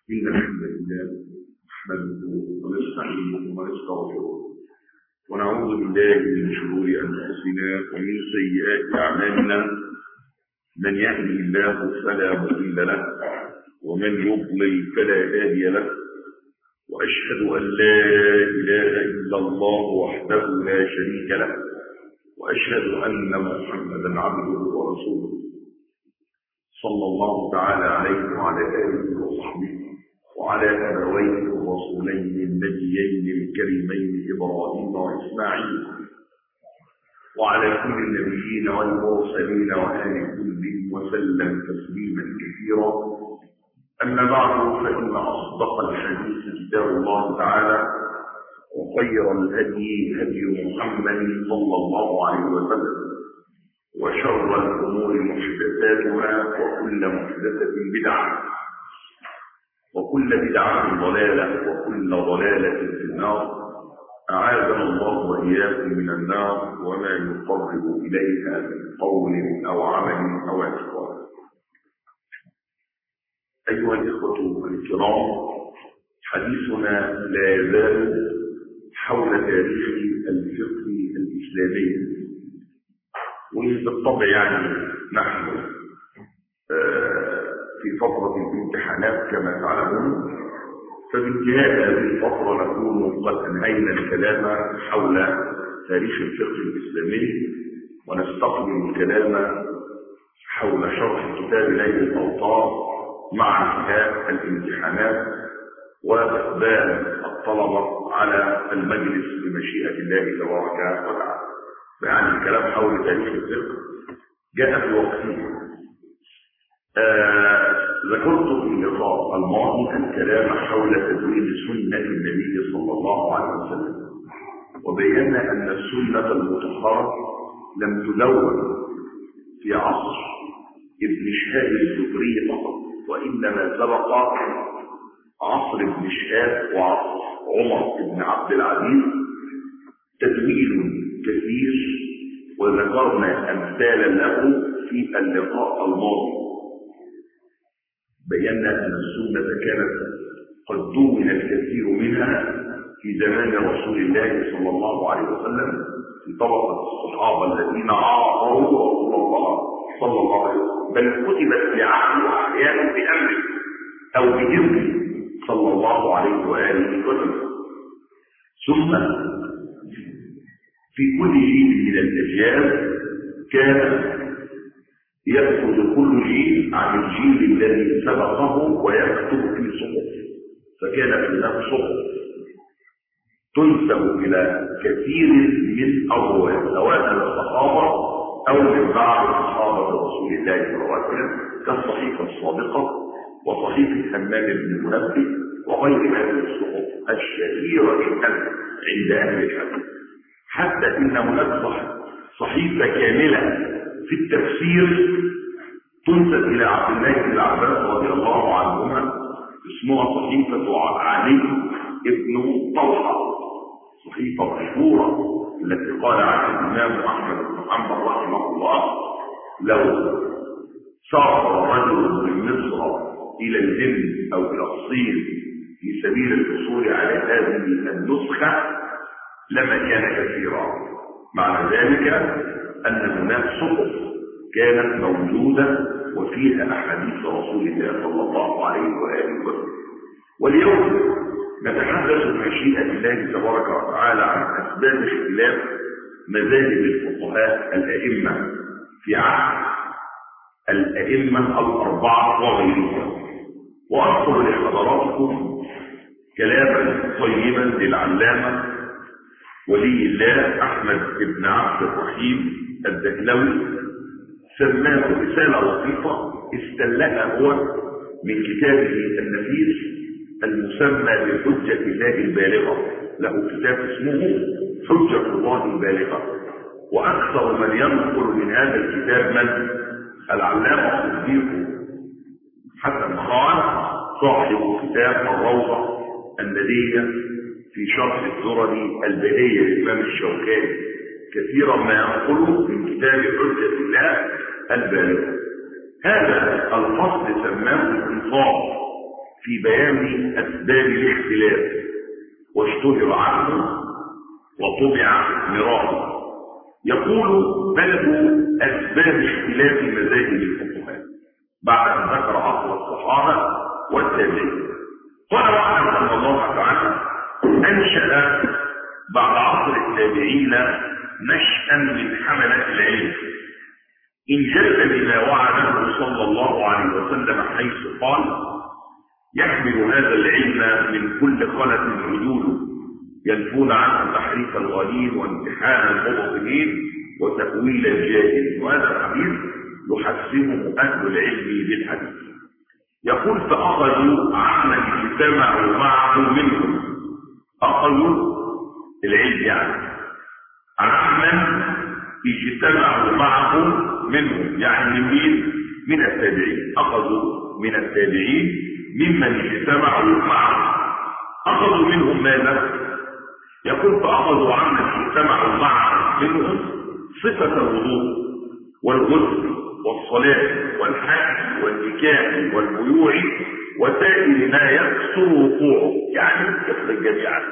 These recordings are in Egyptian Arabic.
إن الحمد لله نحمده ونستعينه ونستغفره ونعوذ بالله من شرور أنفسنا ومن سيئات أعمالنا من يهده الله فلا مضل له ومن يضلل فلا هادي له وأشهد أن لا إله إلا الله وحده لا شريك له وأشهد أن محمدا عبده ورسوله صلى الله تعالى عليه وعلى آله وصحبه وعلى أبويه الرسولين النبيين الكريمين إبراهيم وإسماعيل وعلى كل النبيين والمرسلين وآل كل وسلم تسليما كثيرا أما بعد فإن أصدق الحديث كتاب الله تعالى وخير الهدي هدي محمد صلى الله عليه وسلم وشر الأمور محدثاتها وكل محدثة بدعة وكل بدعة ضلالة وكل ضلالة في النار أعاذنا الله وإياكم من النار وما يقرب إليها من قول أو عمل أو اعتقاد أيها الإخوة الكرام حديثنا لا يزال حول تاريخ الفقه الإسلامي وبالطبع يعني نحن في فترة الامتحانات كما تعلمون فبانتهاء هذه الفترة نكون قد أنهينا الكلام حول تاريخ الفقه الإسلامي ونستقبل الكلام حول شرح كتاب ليل الأوطار مع انتهاء الامتحانات وإقبال الطلبة على المجلس بمشيئة الله تبارك وتعالى يعني الكلام حول تاريخ الفقه جاء في وقته آه ذكرت في اللقاء الماضي الكلام حول تدوين سنة النبي صلى الله عليه وسلم وبينا أن السنة المطهرة لم تدون في عصر ابن شهاب الزهري فقط وإنما سبق عصر ابن شهاب وعصر عمر بن عبد العزيز تدوين كثير وذكرنا أمثالا له في اللقاء الماضي بينا أن السنة كانت قد دون الكثير منها في زمان رسول الله صلى الله عليه وسلم في طبقة الصحابة الذين عاصروا رسول الله صلى الله عليه وسلم بل كتبت بعهد أحيانا بأمره أو بإذنه صلى الله عليه وآله وسلم ثم في كل جيل من الأجيال كان يأخذ كل جيل عن الجيل الذي سبقه ويكتب في صحف فكانت هناك صحف تنسب إلى كثير من أبواب سواء الصحابة أو من بعض صحابة رسول الله صلى الله عليه وسلم كالصحيفة الصادقة وصحيفة همام بن منبه وغير هذه الصحف الشهيرة جدا عند أهل الحديث حتى إن هناك صحيفة كاملة في التفسير تنسب إلى عبد الله بن عباس رضي الله عنهما اسمها صحيفة علي ابن طلحة صحيفة مشهورة التي قال عنها الإمام أحمد بن حنبل رحمه الله لو سافر رجل من مصر إلى الهند أو إلى الصين في سبيل الحصول على هذه النسخة لما كان كثيرا معنى ذلك أن هناك صحف كانت موجودة وفيها أحاديث رسول الله صلى الله عليه وآله وسلم واليوم نتحدث بمشيئة الله تبارك وتعالى عن أسباب اختلاف مذاهب الفقهاء الأئمة في عهد الأئمة الأربعة وغيرهم وأذكر لحضراتكم كلاما طيبا للعلامة ولي الله أحمد بن عبد الرحيم الدهلوي سماه رسالة لطيفة استلها هو من كتابه النفيس المسمى بحجة الله البالغة له كتاب اسمه حجة الله البالغة وأكثر من ينقل من هذا الكتاب من العلامة الصديق حسن خان صاحب كتاب الروضة الندية في شرح الزرني البهية للإمام الشوكاني كثيرا ما ينقل من كتاب حجة الله البالغة هذا الفصل سماه الانصاف في بيان أسباب الاختلاف واشتهر عنه وطبع مرارا يقول بلد أسباب اختلاف مذاهب الفقهاء بعد أن ذكر عصر الصحابة والتابعين قال واحد صلى الله تعالى أنشأ بعد عصر التابعين نشأ من حملة العلم انجاز بما وعده صلى الله عليه وسلم حيث قال يحمل هذا العلم من كل خلف عدول ينفون عنه تحريف الغليل وامتحان المبطلين وتأويل الجاهل وهذا الحديث يحسنه أهل العلم بالحديث يقول فأخذوا عمن اجتمعوا معه منهم أخذوا العلم يعني عمن اجتمعوا معه منهم يعني من مين؟ من التابعين أخذوا من التابعين ممن اجتمعوا معه أخذوا منهم ماذا؟ يقول فأخذوا عمن اجتمعوا معه منهم صفة الوضوء والغسل والصلاة والحج والنكاح والبيوع وسائر ما يكثر وقوعه يعني يخرج جميعا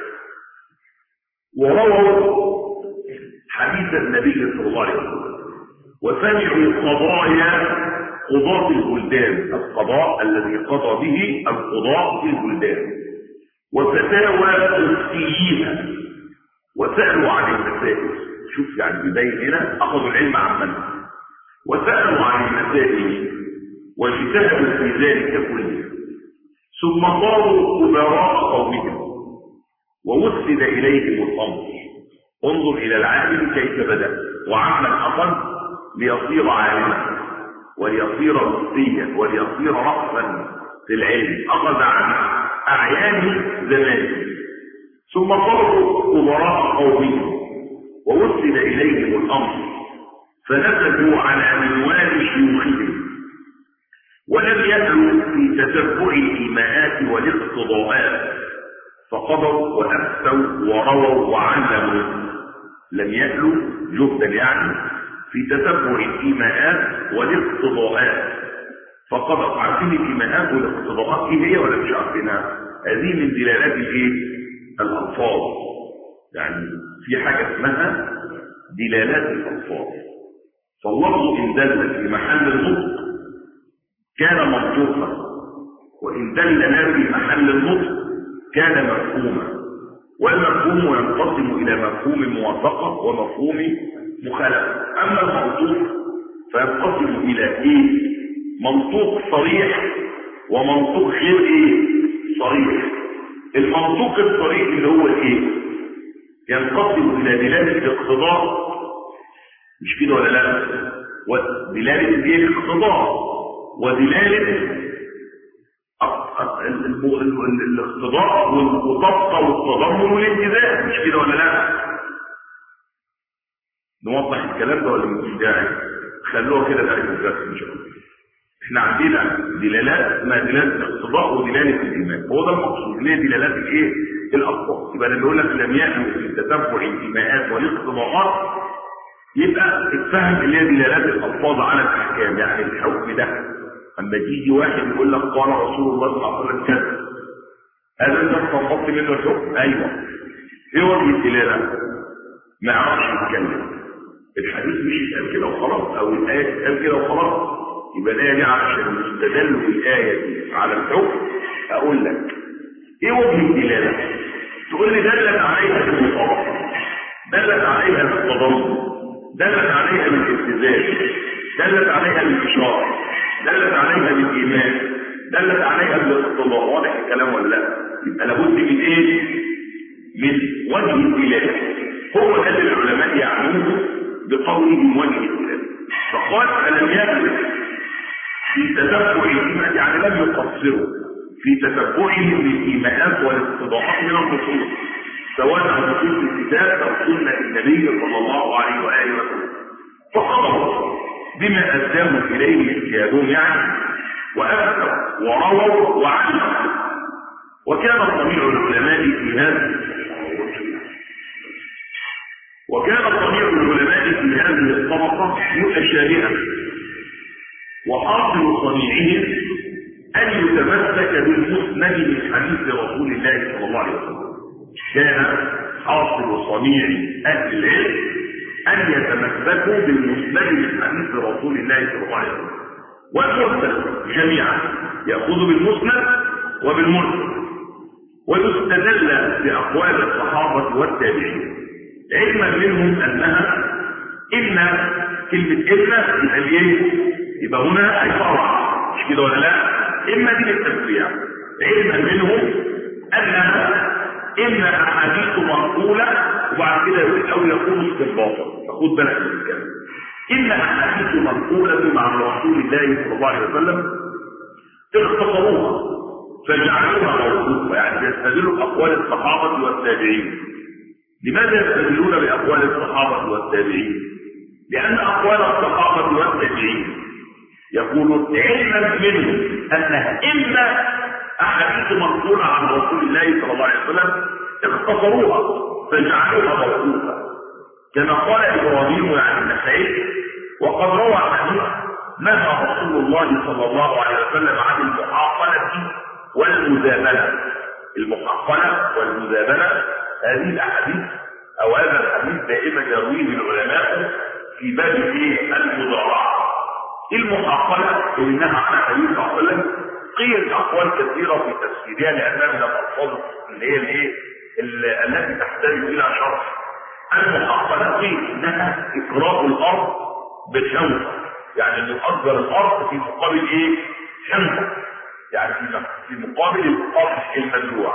ورووا حديث النبي صلى الله عليه وسلم وسمعوا قضايا قضاة البلدان القضاء الذي قضى به القضاء في البلدان وفتاوى مفتيين وسألوا عن المسائل شوف يعني بداية هنا أخذوا العلم عن من وسألوا عن المسائل واجتهدوا في ذلك كله ثم صاروا كبراء قومهم ووسد إليهم الأمر انظر إلى العالم كيف بدأ وعمل أقل ليصير عالما وليصير مفتيا وليصير رأسا في العلم أخذ عن أعيان زمانه ثم صاروا كبراء قومهم ووسد إليهم الأمر فنفذوا على منوال شيوخهم ولم يألوا في تتبع الإيماءات والاقتضاءات فقضوا وأفتوا ورووا وعلموا لم يألوا جهدا يعني في تتبع الإيماءات والاقتضاءات فقضوا عارفين الإيماءات والاقتضاءات إيه هي ولا مش عارفينها هذه من دلالات الإيه الألفاظ يعني في حاجة اسمها دلالات الألفاظ فاللفظ إن دل في محل النطق كان منطوقا وإن دل لا في محل النطق كان مفهوما والمفهوم ينقسم إلى مفهوم موافقة ومفهوم مخالفة أما المنطوق فينقسم إلى إيه منطوق صريح ومنطوق غير إيه صريح المنطوق الصريح اللي هو إيه ينقسم إلى دلالة الاقتضاء مش كده ولا لا ودلالة ايه الاقتضاء ودلالة الاقتضاء والطبقة والتضمن والانتزاع مش كده ولا لا نوضح الكلام ده ولا مش داعي خلوها كده تعرف الدرس ان شاء الله احنا عندنا دلالات اسمها دلاله الاقتضاء ودلاله الايمان هو ده المقصود اللي هي دلالات الايه الالفاظ يبقى لما يقول لك لم يأتوا في تتبع الايماءات والاقتضاءات يبقى اتفهم اللي هي دلالات الالفاظ على الاحكام يعني الحكم ده اما تيجي واحد يقول لك قال رسول الله صلى الله عليه وسلم كذا هل انت استنبطت منه الحكم ايوه ايه وجه الدلاله ما يعرفش يتكلم الحديث مش يتقال كده وخلاص او الايه تتقال كده وخلاص يبقى الايه دي عشان يستدل بالايه دي على الحكم اقول لك ايه وجه الدلاله تقول لي دلت عليها بالمطابقه دلت عليها بالتضمن دلت عليها بالالتزام دلت عليها بالاشاره دلت عليها بالايمان دلت عليها بالاقتضاء واضح الكلام ولا لا يبقى لابد من ايه من وجه الدلاله هو ده اللي العلماء يعنوه بقولهم وجه الدلاله فقال فلم يكن في تتبع الايمان يعني لم يقصروا في تتبعهم للايمانات والاقتضاءات من النصوص سواء نصوص الكتاب او سنه النبي صلى الله عليه واله وسلم فقضوا بما اداهم اليه اجتهادهم يعني وافتوا ورووا وعلموا وكان طبيع العلماء في هذا وكان طبيع العلماء في هذه الطبقه متشابها وحاصل صنيعهم ان يتمسك بالمسند من حديث رسول الله صلى الله عليه وسلم كان حاصل صنيع اهل العلم ان يتمسكوا بالمسند من حديث رسول الله صلى الله عليه وسلم والمرسل جميعا ياخذ بالمسند وبالمرسل ويستدل باقوال الصحابه والتابعين علما منهم انها اما كلمه الا يبقى الايه يبقى هنا اي فرع مش كده ولا لا اما دي للتسويع علما منهم انها اما احاديث منقوله وبعد كده يقول او يكون استنباطا فخد بالك من الكلام اما احاديث منقوله عن رسول الله صلى الله عليه وسلم اختصروها فجعلوها موقوفه يعني يستدلوا باقوال الصحابه والتابعين لماذا يستدلون باقوال الصحابه والتابعين لان اقوال الصحابه والتابعين يقولون علما منهم انها اما احاديث منقوله عن رسول الله صلى الله عليه وسلم اختصروها فجعلوها موقوفه كما قال ابراهيم عن النسائي وقد روى حديث نهى رسول الله صلى الله عليه وسلم عن المحاقله والمزابله المحاقله والمزابله هذه الاحاديث او هذا الحديث دائما يرويه العلماء في باب ايه المضارعه المحاقله اللي نهى عنها النبي صلى الله عليه وسلم قيل اقوال كثيره في تفسيرها لانها من الالفاظ اللي هي الايه التي تحتاج الى شرح المحاقله قيل انها اقراء الارض بالشمسه يعني ان يؤجر الارض في مقابل ايه شمسه يعني في في مقابل الارض المزروعه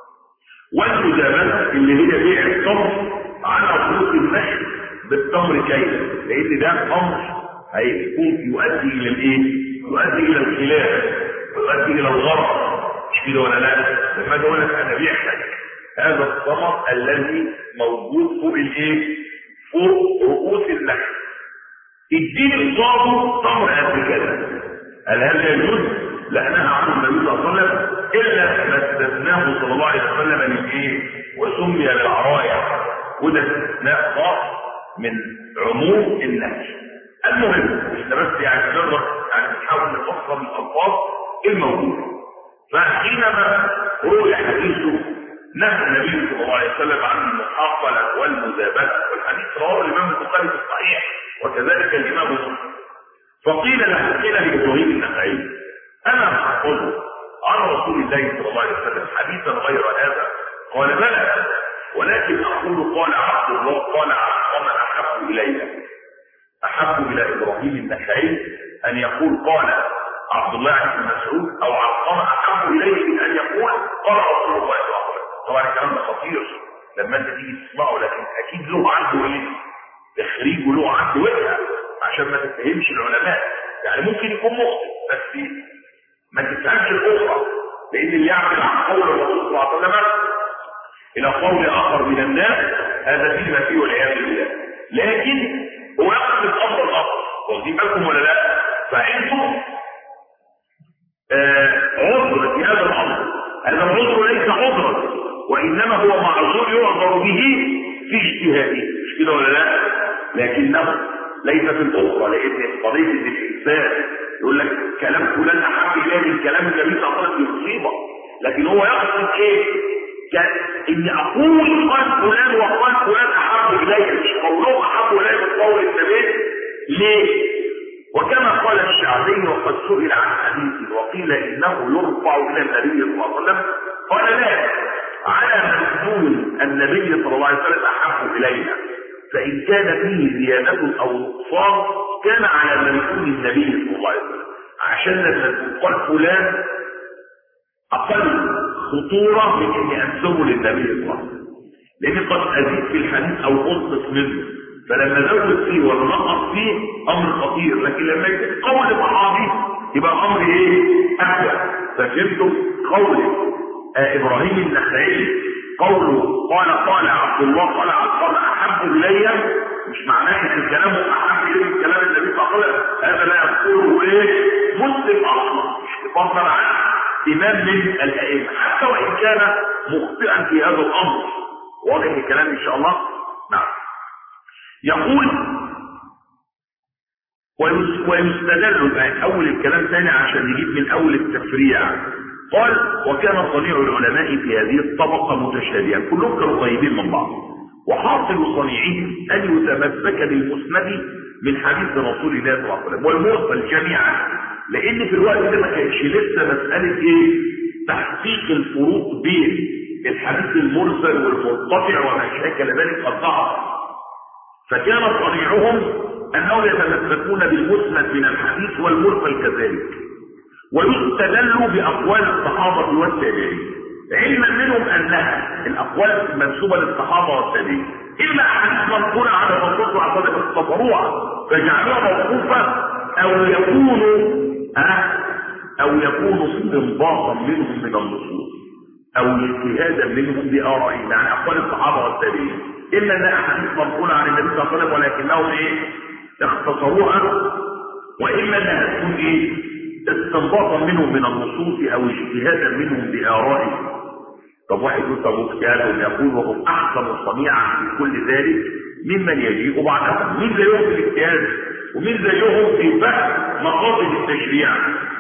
والمجامله اللي هي بيع التمر على خلوق النحل بالتمر كيلا لان ده امر هيكون يؤدي الى الايه يؤدي الى الخلاف ويؤدي الى الغرض مش كده ولا لا لما اجي اقول لك انا بيحتاج هذا الثمر الذي موجود فوق الايه فوق رؤوس النحل اديني قصاده تمر قد كده هل هذا يجوز لا نهى عنه النبي صلى الله عليه وسلم الا ما استثناه صلى الله عليه وسلم من ايه وسمي بالعرايا وده استثناء خاص من عموم النهي المهم احنا بس يعني نقدر يعني نحاول نفصل الالفاظ الموجوده فحينما روي حديثه نهى النبي صلى الله عليه وسلم عن المحاقله والمزابله والحديث رواه الامام البخاري في الصحيح وكذلك الامام مسلم فقيل له قيل لابراهيم النخعي انا اقول عن رسول الله صلى الله عليه وسلم حديثا غير هذا قال بلى ولكن اقول قال عبد الله قال عبد من احب الي احب الى ابراهيم النخعي ان يقول قال عبد الله بن مسعود او علقمه احب اليه من ان يقول قال رسول الله صلى الله عليه وسلم طبعا الكلام ده خطير لما انت تيجي تسمعه لكن اكيد له عنده ايه تخريجه له عنده وجهه عشان ما تتهمش العلماء يعني ممكن يكون مخطئ بس ما تفهمش الاخرى لان اللي يعمل عن قول الرسول صلى الله عليه وسلم الى قول اخر من الناس هذا فيما فيه والعياذ بالله لكن هو يقصد الامر الاخر واخدين بالكم ولا لا فانتم آه عذر في هذا الامر هذا العذر ليس عذرا وانما هو معذور يعذر به في اجتهاده مش كده ولا لا لكنه ليس في الاخرى لان قضيه ان الانسان يقول لك كلام فلان احب اليه من كلام النبي صلى الله عليه وسلم مصيبه لكن هو يقصد ايه كان ان اقول قال فلان وقال فلان احب الي مش قولهم احب الي من قول النبي ليه وكما قال الشعبي وقد سئل عن حديث وقيل انه يرفع الى النبي صلى الله عليه وسلم قال لا على مفهوم النبي صلى الله عليه وسلم احب الينا فان كان فيه زياده او نقصان كان على مفهوم النبي صلى الله عليه وسلم عشان لما قال فلان اقل خطوره من اني انسبه للنبي صلى الله عليه وسلم لان قد ازيد في الحديث او انقص منه فلما زود فيه ولا نقص فيه امر خطير لكن لما يكون قول صحابي يبقى الامر ايه اهدى ففهمتم قول آه ابراهيم النخعي قوله قال قال عبد الله قال عبد الله احب الي مش معناه ان كلامه احب الي من كلام النبي صلى الله عليه وسلم هذا لا يقوله ايه مسلم اصلا مش فضلا عن امام من الائمه حتى وان كان مخطئا في هذا الامر واضح الكلام ان شاء الله نعم يقول ويستدل اول الكلام ثاني عشان نجيب من اول التفريع قال وكان صنيع العلماء في هذه الطبقة متشابها كلهم كانوا قريبين من بعض وحاصل صنيعهم ان يتمسك بالمسند من حديث رسول الله صلى الله عليه وسلم والمرسل جميعا لان في الوقت ده ما كانش لسه مسألة ايه تحقيق الفروق بين الحديث المرسل والمنقطع وما شاكل ذلك قد ضعف فكان صنيعهم انهم يتمسكون بالمسند من الحديث والمرسل كذلك ويستدل باقوال الصحابه والتابعين علما منهم انها الاقوال المنسوبه للصحابه والتابعين اما احاديث منقوله على الرسول صلى الله عليه وسلم اختصروها فجعلوها موقوفه او يكون أه او يكون استنباطا منهم من النصوص او اجتهادا منهم بارائهم يعني اقوال الصحابه والتابعين الا انها احاديث منقوله عن النبي صلى الله عليه وسلم ولكنهم ايه اختصروها واما انها تكون ايه استنباطا منهم من النصوص او اجتهادا منهم بارائهم طب واحد يقول طب اجتهادهم يقول وهم احسن صنيعا في كل ذلك ممن يجيء بعدهم مين زيهم في الاجتهاد ومين زيهم في فهم مقاصد التشريع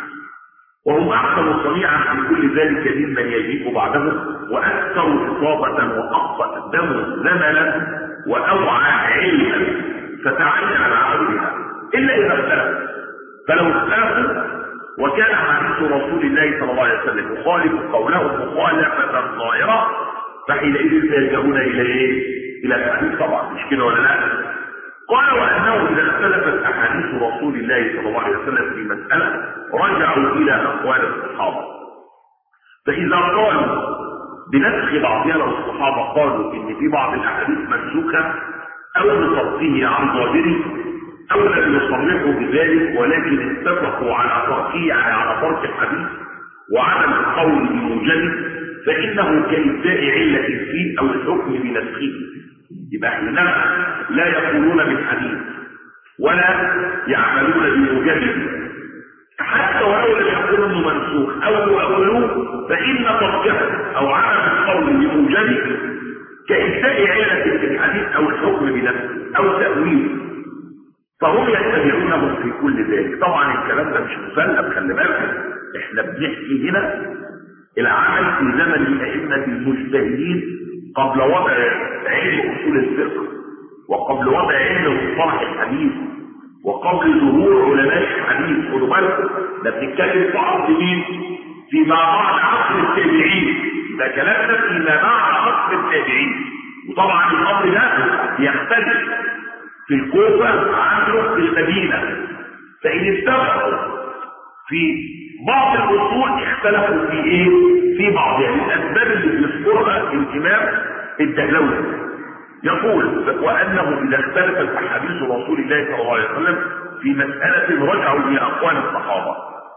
وهم احسن صنيعا في كل ذلك ممن يجيء بعدهم واكثر اصابه واقدم زمنا واوعى علما فتعين على عملها الا اذا اختلفوا فلو اختلفوا وكان حديث رسول الله صلى الله عليه وسلم يخالف قوله مخالفه ظاهره فحينئذ يلجؤون الى ايه؟ الى الحديث طبعا مش كده ولا لا؟ قال وانه اذا اختلفت احاديث رسول الله صلى الله عليه وسلم في مساله رجعوا الى اقوال الصحابه فاذا قالوا بنسخ بعضها الصحابه قالوا ان في بعض الاحاديث منسوخه او بصرفه عن ظاهره او لم يصرحوا بذلك ولكن اتفقوا على تركه على ترك الحديث وعدم القول بموجبه فانه كابداء عله فيه او الحكم بنسخه يبقى حينما لا يقولون بالحديث ولا يعملون بموجبه حتى ولو لم يقولوا انه منسوخ او يقولوه فان تركه او عدم القول بموجبه كابداء عله في الحديث او الحكم بنفسه او تاويله فهم يتبعونهم في كل ذلك طبعا الكلام ده مش مسلم خلي بالك احنا بنحكي هنا العمل في زمن الائمه المجتهدين قبل وضع علم اصول الفقه وقبل وضع علم مصطلح الحديث وقبل ظهور علماء الحديث خدوا بالكم ده بنتكلم في عصر مين؟ فيما بعد عصر التابعين ده كلامنا فيما بعد عصر التابعين وطبعا الامر ده يختلف في الكوفة عنه في المدينة فإن اتفقوا في بعض الأصول اختلفوا في إيه؟ في بعضها الأسباب اللي بيذكرها الإمام الدهلوي يقول وأنه إذا اختلفت أحاديث رسول الله صلى الله عليه وسلم في مسألة رجعوا إلى أقوال الصحابة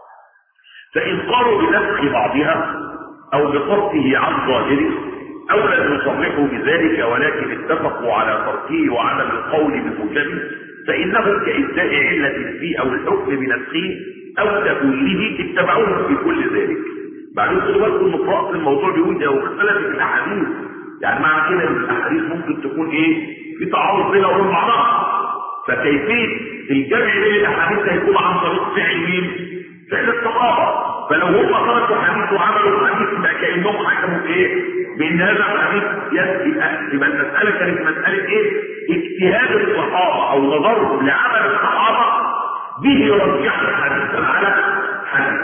فإن قالوا بنسخ بعضها أو بصرفه عن ظاهره أو لم يصرحوا بذلك ولكن اتفقوا على تركه وعدم القول بموجبه فإنه كإبداء علة فيه أو الحكم بنفسه أو تأويله اتبعوه في كل ذلك بعدين خدوا بالكم ان قراءة الموضوع بيقول ده واختلفت الأحاديث يعني معنى كده ان الأحاديث ممكن تكون إيه في تعارض بينها وبين بعضها فكيفية الجمع بين الأحاديث هيكون عن طريق فعل مين؟ فعل الصحابة فلو هم تركوا حديث وعملوا حديث يبقى كأنهم حكموا ايه؟ بان هذا الحديث يبقى المسألة كانت مسألة ايه؟ اجتهاد الصحابة او نظرهم لعمل الصحابة به يرجح الحديث على حديث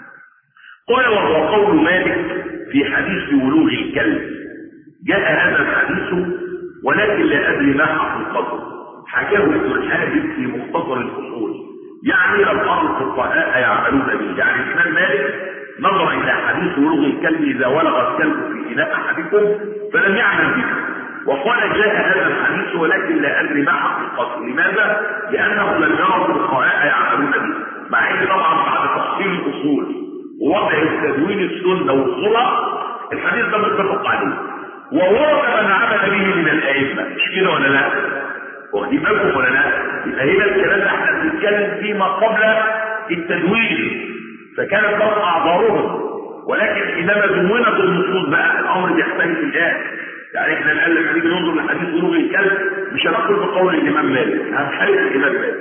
قال وهو قول مالك في حديث ولوغ الكلب جاء هذا الحديث ولكن لا ادري ما حقيقته حكاه ابن الحاجب في مختصر الاصول يعني لم أرى الفقهاء يعملون به يعني الإمام مالك نظر إلى حديث ولغ الكلب إذا ولغ الكلب في إناء أحدكم فلم يعمل به وقال جاء هذا الحديث ولكن لا أدري ما حقيقته لماذا؟ لأنه لم يرى الفقهاء يعملون به مع أن طبعا بعد تفصيل الأصول ووضع تدوين السنة والصلة الحديث ده متفق عليه وورد من عمل به من الأئمة مش كده ولا لا؟ واخدين بالكم ولا لا؟ يبقى هنا الكلام ده احنا بنتكلم فيما قبل التدوين فكانت لهم اعذارهم ولكن حينما دونت النصوص بقى الامر بيختلف الان يعني احنا الان لما نيجي ننظر لحديث بلوغ الكلب مش هنقول بقول الامام مالك هنخالف الامام مالك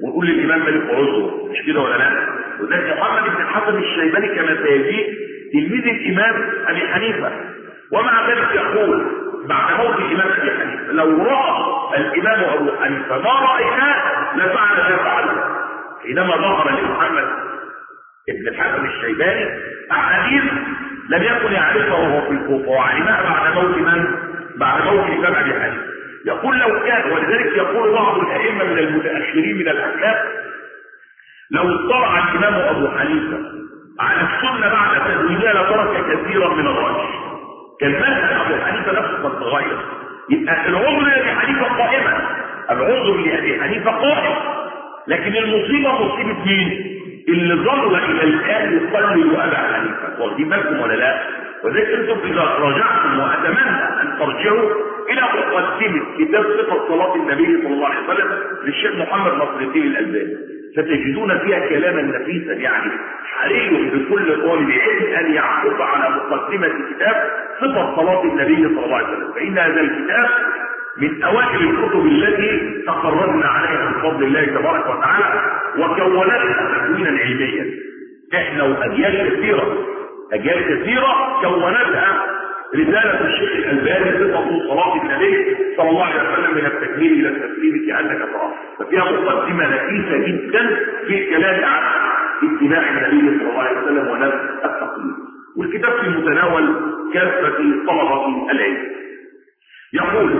ونقول للامام مالك عذره مش كده ولا لا وذلك محمد بن الحسن الشيباني كما سيجيء تلميذ الامام ابي حنيفه ومع ذلك يقول بعد موت الامام ابي حنيفه لو راى الامام ابو حنيفه ما رايناه لفعل ما فعل حينما ظهر لمحمد ابن الحسن الشيباني احاديث لم يكن يعرفها وهو في الكوفه وعلمها بعد موت من؟ بعد موت الامام ابي حنيفه يقول لو كان ولذلك يقول بعض الائمه من المتاخرين من الاحكام لو اطلع الامام ابو حنيفه على السنه بعد تدوينها لترك كثيرا من الرجل كان مذهب ابو حنيفه نفسه قد تغير يبقى العذر لابي حنيفه قائما العذر لابي حنيفه قائم لكن المصيبه مصيبه مين؟ اللي ظل الى الان يقلل ابا حنيفه واخدين بالكم ولا لا؟ وذلك انتم اذا راجعتم واتمنى ان ترجعوا الى مقدمه كتاب صفه صلاه النبي صلى الله عليه وسلم للشيخ محمد نصر الدين الالباني ستجدون فيها كلاما نفيسا يعني حري بكل طالب علم ان يعقد على مقدمه كتاب صفه صلاه النبي صلى الله عليه وسلم فان هذا الكتاب من اوائل الكتب التي تقررنا عليها بفضل الله تبارك وتعالى وكونتها تكوينا علميا احنا واجيال كثيره اجيال كثيره كونتها رسالة الشيخ الألباني صفة صلاة النبي صلى الله عليه وسلم من التكبير إلى التسليم كأنك تراه ففيها مقدمة نفيسة جدا في الكلام عن اتباع النبي صلى الله عليه وسلم ونفس التقليد والكتاب في متناول كافة طلبة العلم يقول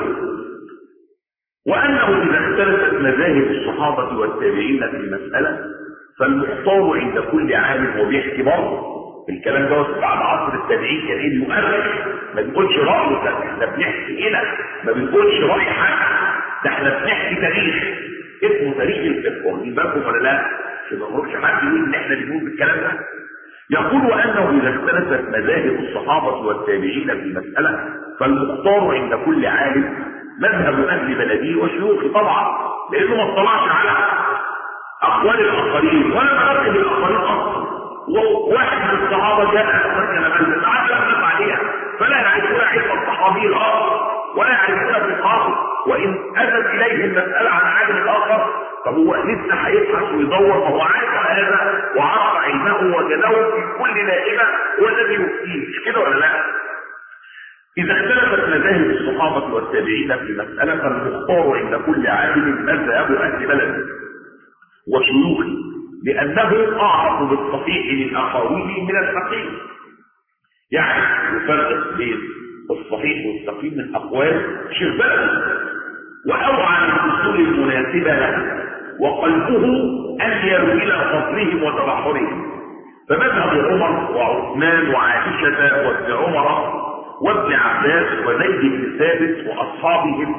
وأنه إذا اختلفت مذاهب الصحابة والتابعين في المسألة فالمختار عند كل عالم وبيحكي برضه الكلام دوت بعد عصر التابعين كان ايه يؤرخ ما بنقولش رايه ده احنا بنحكي هنا ما بنقولش راي حد ده احنا بنحكي تاريخ اسمه تاريخ الفقه واخدين بالكم ولا لا؟ عشان ما نروحش حد يقول ان احنا بنقول بالكلام ده يقول وانه اذا اختلفت مذاهب الصحابه والتابعين في مساله فالمختار عند كل عالم مذهب اهل بلده وشيوخه طبعا لانه ما اطلعش على اقوال الاخرين ولا ترتب الاخرين اصلا وواحد من الصحابة جاء مثلا من عاد يقف عليها فلا يعرفون علم الصحابي الآخر ولا يعرفون في الآخر وإن أتت إليه المسألة عن عالم الآخر فهو لسه هيبحث ويدور فهو عارف هذا وعرف علمه وجده في كل نائمة هو الذي يفتيه مش كده ولا لا؟ إذا اختلفت مذاهب الصحابة والتابعين في مسألة فالمختار عند كل عالم مذهب أهل بلده وشيوخه لأنه أعرف بالصحيح من أخاويه من الفقيه يعني يفرق بين الصحيح والسقيم من أقوال شيخ بلده وأوعى الأصول المناسبة له وقلبه أميل إلى فضلهم وتبحرهم فمذهب عمر وعثمان وعائشة وابن عمر وابن عباس وزيد بن ثابت وأصحابهم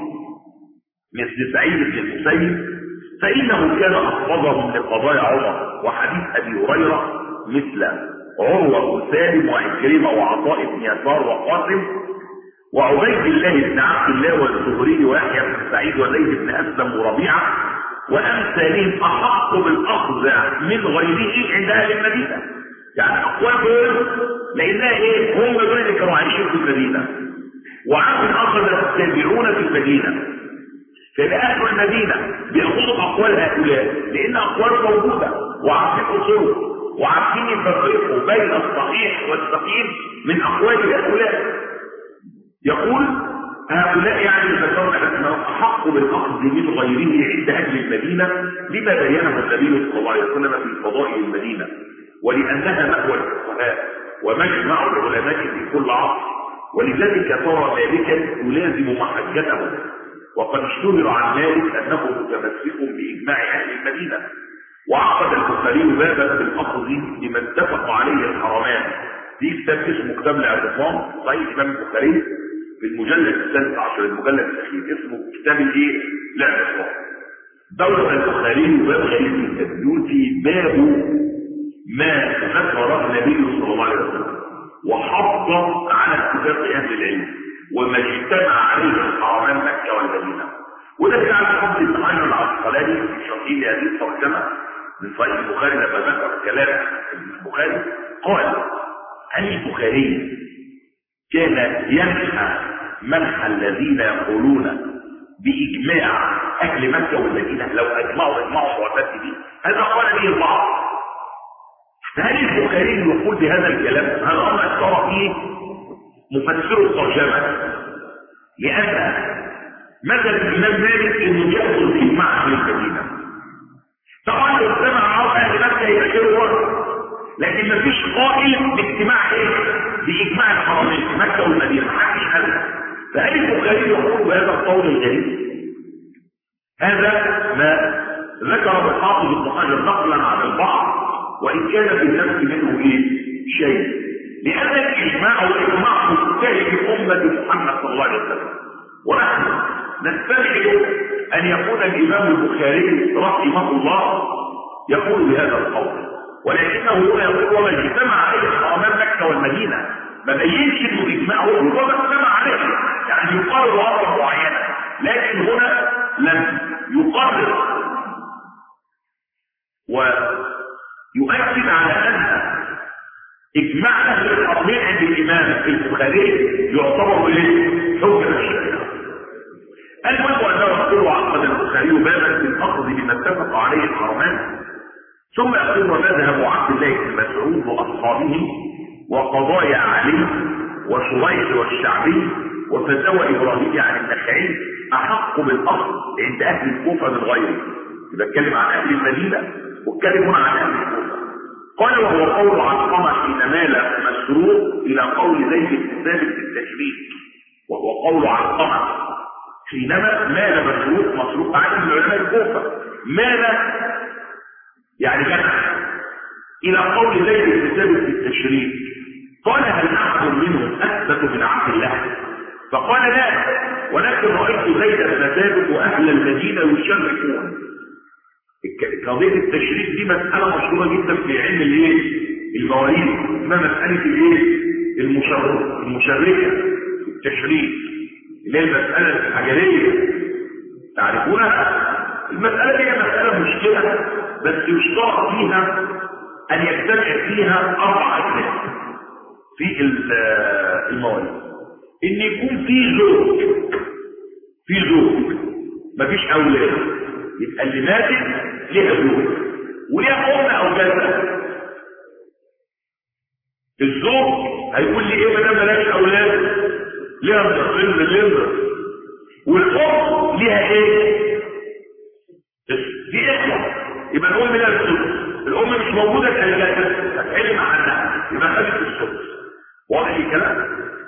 مثل سعيد بن المسيب فإنه كان أحفظهم لقضايا عمر وحديث أبي هريرة مثل عروة وسالم وعكرمة وعطاء بن يسار وقاسم وعبيد الله بن عبد الله والزهري ويحيى بن سعيد وزيد بن أسلم وربيعة وأمثالهم أحق بالأخذ من غيره عند أهل المدينة يعني أقوال دول لأنها إيه هم دول اللي كانوا عايشين في المدينة وعن أخذ التابعون في المدينة فيبقى اهل المدينه بياخدوا اقوال هؤلاء لان اقوال موجوده وعارفين اصوله وعارفين يفرقوا بين الصحيح والسقيم من اقوال هؤلاء يقول هؤلاء يعني ذكرنا انهم احق بالاخذ من غيره عند اهل المدينه لما بينه النبي صلى الله عليه وسلم في فضائل المدينه ولانها مأوى الفقهاء ومجمع العلماء في كل عصر ولذلك ترى مالكا يلازم محجته وقد اشتهر عن مالك انه متمسك باجماع اهل المدينه وعقد البخاري بابا بالاخذ بما اتفق عليه الحرمان في كتاب اسمه كتاب الاعتصام صحيح الامام البخاري في المجلد الثالث عشر المجلد الاخير اسمه كتاب الايه؟ الاعتصام دور البخاري باب غريب جدا يؤتي باب ما ذكره النبي صلى الله عليه وسلم وحض على اتفاق اهل العلم وما اجتمع عليه الحرمان مكة والمدينة وده جعل حمد بن حجر العسقلاني في شرحه هذه الترجمة من صحيح البخاري لما ذكر كلام البخاري قال أن البخاري كان يمحى منح الذين يقولون بإجماع اهل مكه والمدينه لو اجمعوا اجمعوا معتد دي هذا قال به البعض فهل البخاري يقول بهذا الكلام هذا امر اختار فيه مفسر الترجمه لان مثل الامام مالك انه ياخذ اجماع اهل المدينه طبعا لو اجتمع عرب اهل مكه يبقى خير لكن مفيش قائل باجتماع ايه باجماع الحرمين مكه والمدينه محدش قال فهل البخاري يقول بهذا القول الغريب هذا ما ذكر الحافظ ابن حجر نقلا عن البعض وان كان في النفس منه ايه شيء لان الاجماع والاجماع مستهلك امه محمد صلى الله عليه وسلم ونحن نستبعد ان يكون الامام البخاري رحمه الله يقول بهذا القول ولكنه هو يقول وما اجتمع عليه حرمان مكه والمدينه ما بينش انه اجماع هو ما اجتمع عليه يعني يقرر امرا معينا لكن هنا لم يقرر ويؤكد على ان اجماع اهل الحرمين عند الامام البخاري يعتبر ايه؟ حجه الشريعه المهم انه يقول عقد البخاري بابا في الاخذ بما اتفق عليه الحرمان ثم يقول ومذهب عبد الله بن مسعود واصحابه وقضايا علي وشريح والشعبي وفتاوى ابراهيم عن النخعي احق بالاصل عند اهل الكوفه من غيره يبقى اتكلم عن اهل المدينه واتكلم هنا عن اهل الكوفه قال وهو قول علقمه حين مال مسروق الى قول زيد بن ثابت في التشريك وهو قول علقمه حينما مال مسروق مسروق عن من علماء الكوفه مال يعني كان الى قول زيد بن ثابت في التشريك قال هل احد منهم اثبت من عبد الله فقال لا ولكن رايت زيد بن ثابت واهل المدينه يشركون قضيه التشريك دي مساله مشهوره جدا في علم الايه المواريث اسمها مساله الايه المشرك المشركه التشريك اللي هي المساله الحجريه تعرفونها المساله دي مساله مشكله بس يشترط فيها ان يجتمع فيها اربع اشياء في المواريث ان يكون في زوج في زوج مفيش اولاد يبقى اللي ماتت ليها زوج وليها ام او جده الزوج هيقول لي ايه ما دام ملاش اولاد ليها مستقل ليها والام ليها ايه دي اخوه يبقى الام لها السدس الام مش موجوده كان هتحل عنها يبقى خدت السدس واضح الكلام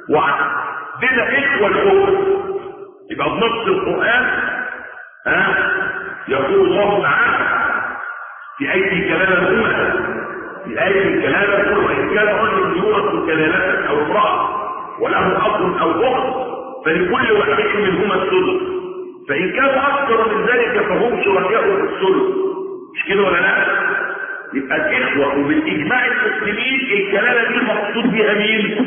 وعندنا اخوه الام يبقى بنص القران ها يقول الله تعالى في آية الكلالة الأولى في آية الكلالة الأولى وإن كان رجل يورث كلالة أو امرأة وله أب أو أخت فلكل واحد منهما السدس فإن كان أكثر من ذلك فهم شركاء في السدس مش كده ولا لا؟ يبقى الإخوة وبالإجماع المسلمين الكلالة دي المقصود بها مين؟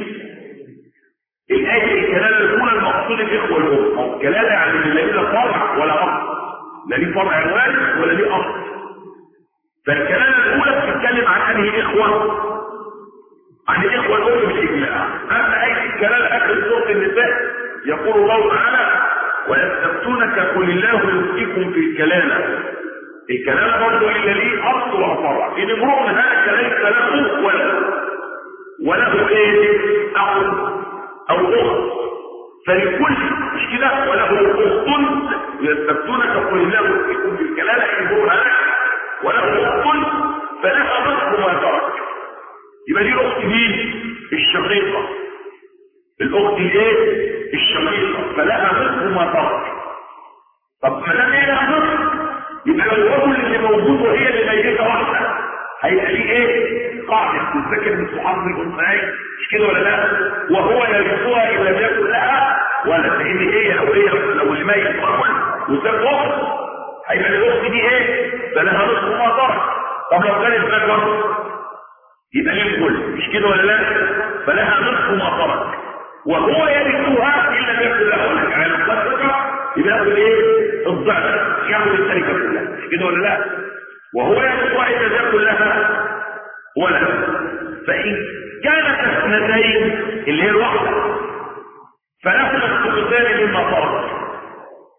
الآية الكلالة الأولى المقصود الإخوة الأم أو الكلالة يعني لا ليه فرع ولا أصل لا ليه فرع وارث ولا ليه أصل فالكلالة الأولى بتتكلم عن أنهي إخوة عن الإخوة الأم بالإجماع أما آية الكلالة آخر سورة النساء يقول الله تعالى ويستفتونك قل الله يفتيكم في الكلالة الكلالة برضه إلا ليه أصل ولا فرع إن امرؤ هلك ليس له ولد وله إيه أخ أو أخت فلكل مش كده وله أخت يستفتونك قل الله يفتيكم في الكلالة إن امرؤ هلك وله أخت فلها نصف ما ترك يبقى دي الاخت مين الشقيقة الاخت ايه الشقيقة فلها نصف ما ترك طب ما دام هي لها نصف يبقى لو الرجل اللي موجود وهي اللي ميتة واحدة هيبقى ليه ايه قاعدة تتذكر من صحاب الانثيين مش كده ولا لا وهو يرثها ان لم يكن لها ولا لان هي لو هي لو الميت رجل وساب اخت هيبقى الاخت دي ايه فلها نصف ما ترك طب لو كانت ذكر يبقى للكل مش كده ولا لا فلها نصف ما ترك وهو يرثها ان لم يكن له ولد يعني الصدقه يبقى ياخد ايه الضعف ياخد التركه كلها مش كده ولا لا وهو يرثها اذا لم يكن لها ولد فان كانت اثنتين اللي هي الواحده فلهما الثلثان مما ترك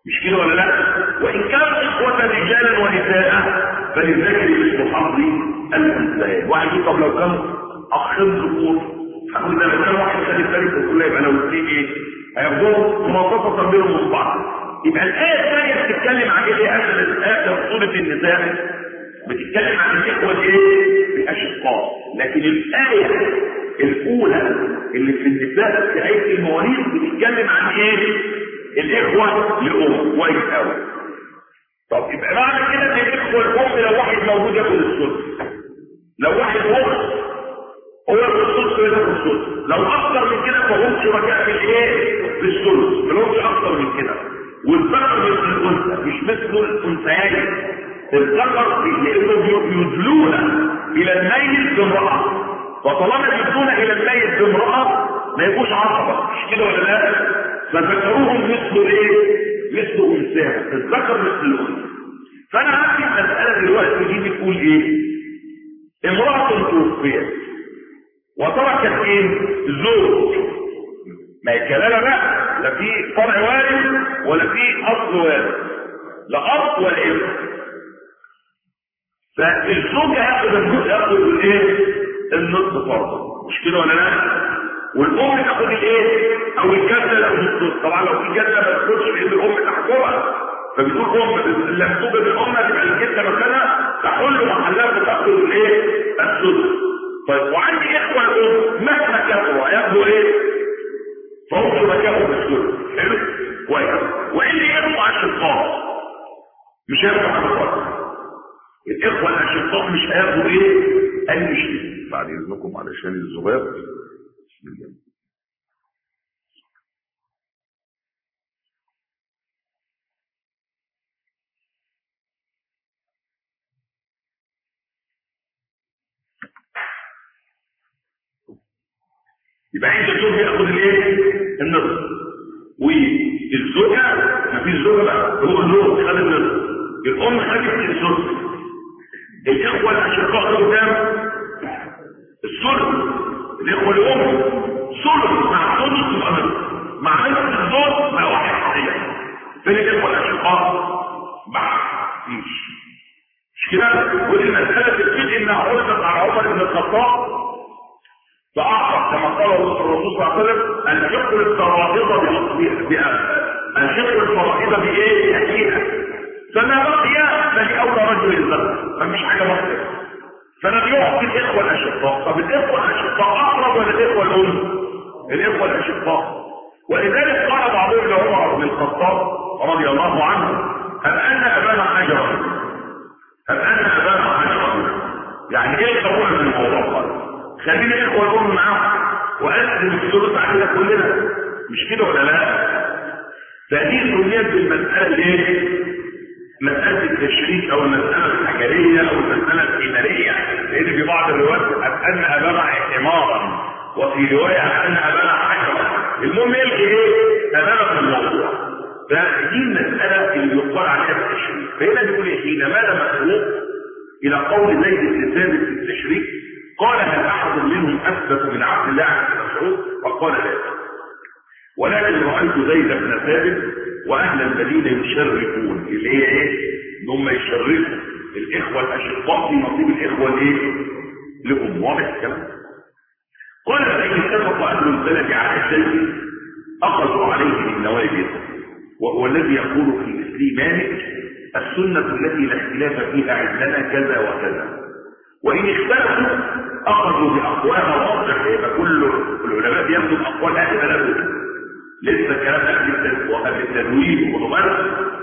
مش كده ولا لا وان كان اخوة رجالا ونساء فللذكر مثل حظ الانثيين واحد يقول طب لو كان اخين ذكور هقول ده لو كان واحد خد الثالث كلها يبقى لو الاثنين ايه هياخدوهم مناطقة بينهم من بعض يبقى الآية الثانية بتتكلم عن ايه اخر اخر سورة النساء بتتكلم عن الاخوة الايه الاشقاء لكن الآية الاولى اللي في النساء في آية المواليد بتتكلم عن ايه الاخوة لأم كويس قوي طب يبقى معنى كده ان الاخوة الام لو واحد موجود ياخد الثلث لو واحد اخت هو ياخد الثلث وياخد الثلث لو اكتر من كده فهم شركاء في الايه في الثلث ما لهمش اكتر من كده والذكر مثل الانثى مش مثل الانثيين الذكر لانه يدلون الى الميت بامراه فطالما يدلون الى الميت بامراه ما يبقوش عصبه مش كده ولا لا فذكروهم مثل ايه مثل انثى الذكر مثل الانثى فانا عندي المساله دلوقتي دي بتقول ايه امراه توفيت وتركت ايه زوج ما هي كلالة بقى لا في فرع وارث ولا في اصل وارث لا اصل ولا ابن فالزوج هياخد الجزء ياخد الايه النصف فرضا مش كده ولا لا والام تاخد الايه او الجده تاخد النصف طبعا لو في جده ما تاخدش لان الام تحكمها فبتقول ام لما توجد الام تبقى الجده مكانها تحل محلها وتاخد الايه السدس طيب وعندي اخوه الام مهما كفروا هياخدوا ايه فهم شركاء في السدس حلو كويس وان اخوه اشقاء مش هياخدوا حاجه خالص الاخوه الاشقاء مش هياخدوا ايه اي شيء بعد اذنكم علشان الذباب بسم الله يبقى عند الزوج ياخد الايه النصف والزوجه ما فيش زوجه بقى هو الزوج خد النصف الام خدت الثلث الاخوه الاشقاء خدوا كام الثلث الاخوه الام ثلث مع ثلث يبقى نصف مع نصف الزوج بقى واحد حقيقي فين الاخوه الاشقاء بعد مفيش مش كده ودي المساله بتقول انها عرضت على عمر بن الخطاب فأعرف كما قال الرسول صلى الله عليه وسلم أن يقل الفرائض بأهل أن يقل الفرائض بإيه؟ بأهلها فما بقي فلأولى رجل الذكر فمش حاجة بقية فلم يعطي الإخوة الأشقاء طب الإخوة الأشقاء أقرب ولا الإخوة الأم؟ الإخوة الأشقاء ولذلك قال بعضهم لعمر بن الخطاب رضي الله عنه هل أن أبانا حجرا هل أن أبانا حجرا يعني إيه تقول من الموضوع قال خلينا الاخوه الام معاهم واسلم الثلث علينا كلنا مش كده ولا لا فدي سميت بالمساله ايه مساله التشريك او المساله الحجريه او المساله الايمانيه لان في بعض الروايات ان ابانا حمارا وفي روايه ان ابانا حجرا المهم يلغي ايه ابانا في الموضوع فدي المساله اللي يقال عليها التشريك فهنا بيقول ايه حينما مخلوق الى قول زيد بن ثابت في التشريك قال هل احد منهم اثبت من عبد الله بن مسعود فقال لا ولكن رايت زيد بن ثابت واهل المدينه يشركون اللي هي ايه ان هم يشركوا الاخوه الاشقاء في نصيب الاخوه الايه لهم واضح الكلام قال فان اتفق اهل البلد على الشيء اخذوا عليه من نوابه وهو الذي يقول في مثل مالك السنه التي لا اختلاف فيها عندنا كذا وكذا وإن اختلفوا أخذوا بأقوالها واضح يبقى كل العلماء بياخدوا بأقوال أهل بلدهم لسه كلام أهل التدوين والغرب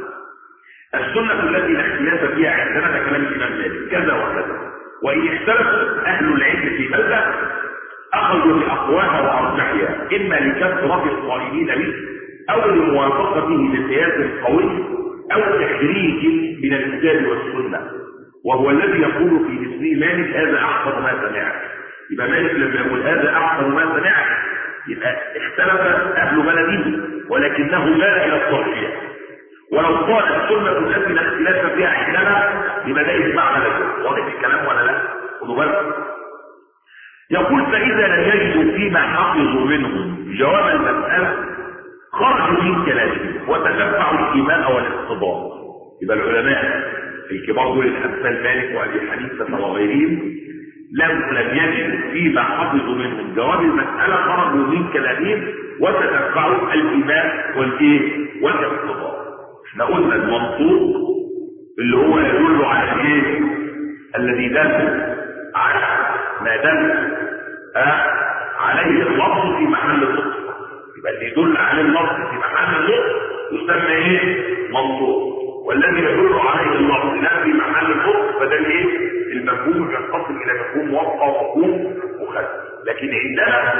السنة التي لا اختلاف فيها عندنا ده كلام الإمام مالك كذا وكذا وإن اختلفوا أهل العلم في بلدة أخذوا بأقوالها وأرجحها إما لكثرة القائلين به أو لموافقته لقياس قوي أو تخريج من الكتاب والسنة وهو الذي يقول في مثل مالك هذا احسن ما سمعت يبقى مالك لما يقول هذا احسن ما سمعت يبقى اختلف اهل بلده ولكنه مال الى الترجيح ولو قال السنه التي لا اختلاف فيها عندنا يبقى ده اجماع بلده واضح الكلام ولا لا خدوا بالك يقول فاذا لم يجدوا فيما حفظوا منهم جواب المساله خرجوا من كلامهم وتتبعوا الايمان والاقتضاء يبقى العلماء الكبار دول الامثال مالك وابي حنيفه وغيرهم لم لم يجدوا فيما حفظوا منهم جواب المساله خرجوا من كلامهم وتتبعوا الايمان والايه والاقتضاء احنا قلنا المنطوق اللي هو يدل على الايه الذي دل على ما دل آه عليه اللفظ في محل النطق يبقى اللي يدل عليه اللفظ في محل النطق يسمى ايه منطوق والذي يدل عليه اللفظ لا في محل النطق فده ايه المفهوم ينقسم الى مفهوم موقع ومفهوم مخالف لكن عندنا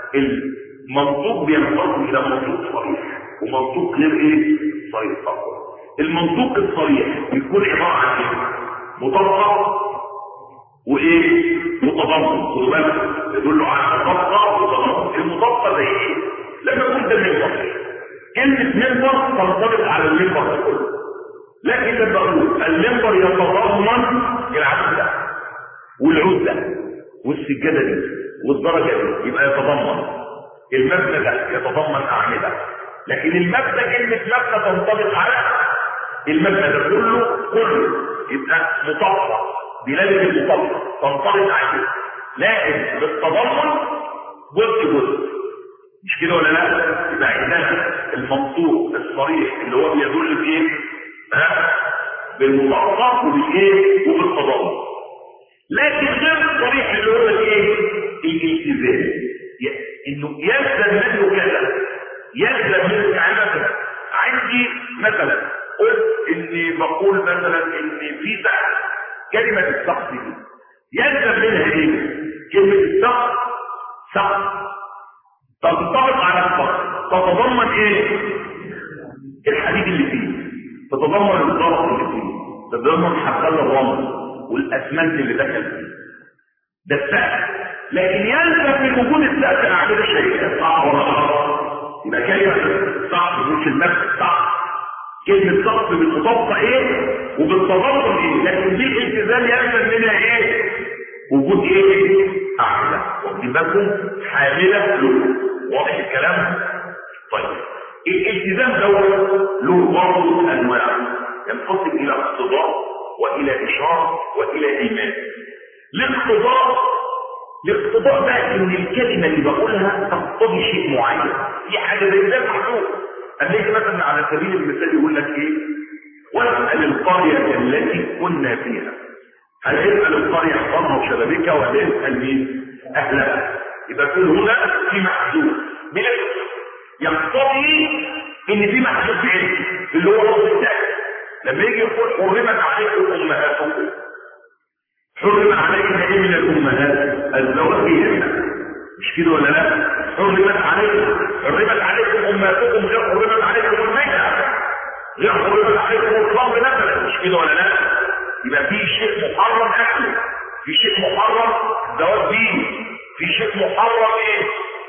المنطوق بينقسم الى منطوق صريح ومنطوق غير ايه صريح فقط المنطوق الصريح بيكون عباره عن ايه مطابقه وايه متضمن خدوا بالك يدل على مطابقه وتضمن المطابقه زي ايه لما يكون ده منبر كلمه منبر تنطبق على المنبر كله لكن لما اقول المنبر يتضمن العمود ده والعود ده والسجاده دي والدرجه دي يبقى يتضمن المبنى ده يتضمن اعمده لكن المبنى كلمه مبنى تنطبق على المبنى ده كله كله يبقى مطابقه دلاله المطابقه تنطبق عليه لكن بالتضمن جزء جزء مش كده ولا لا يبقى عندنا المنطوق الصريح اللي هو بيدل بايه ها بالمطابقه وبالايه وبالتضمن لكن غير الصريح اللي هو الايه الالتزام انه يلزم منه كذا يلزم منه يعني مثلا عندي مثلا قلت اني بقول مثلا ان في سقف كلمه السقف دي يلزم منها ايه كلمه السقف سقف تنطبق على السقف تتضمن ايه الحديد اللي فيه تتضمن الضرب اللي فيه تتضمن حبال الرمل والاسمنت اللي دخل فيه ده السقف لكن يلزم من وجود السقف اعمال الشيء صح ولا غلط يبقى كلمه سقف مش المسك سقف كلمه سقف بالمطابقه ايه وبالتضمن ايه لكن دي الالتزام يلزم منها ايه وجود ايه اعمال واخدين بالكم حامله له واضح الكلام طيب الالتزام دوت له برضه انواع ينقسم الى اقتضاء والى اشاره والى ايمان الاقتضاء الاقتضاء ده ان الكلمه اللي بقولها تقتضي شيء معين في حاجه زي ده محدود اما يجي مثلا على سبيل المثال يقول لك ايه واسال القريه التي كنا فيها هل يسال القريه حصانها وشبابيكها ولا يسال مين اهلها يبقى في هنا في محدود من يقتضي ان في محدود علم اللي هو لفظ التاكيد لما يجي يقول حرمت عليكم امهاتكم حرم علينا ايه من الامهات الزواج بهن مش كده ولا لا حرمت عليكم حرمت عليكم امهاتكم غير حرمت عليكم الميتة غير حرمت عليكم الخمر مثلا مش كده ولا لا يبقى في شيء محرم اكله في شيء محرم زواج به في شيء محرم ايه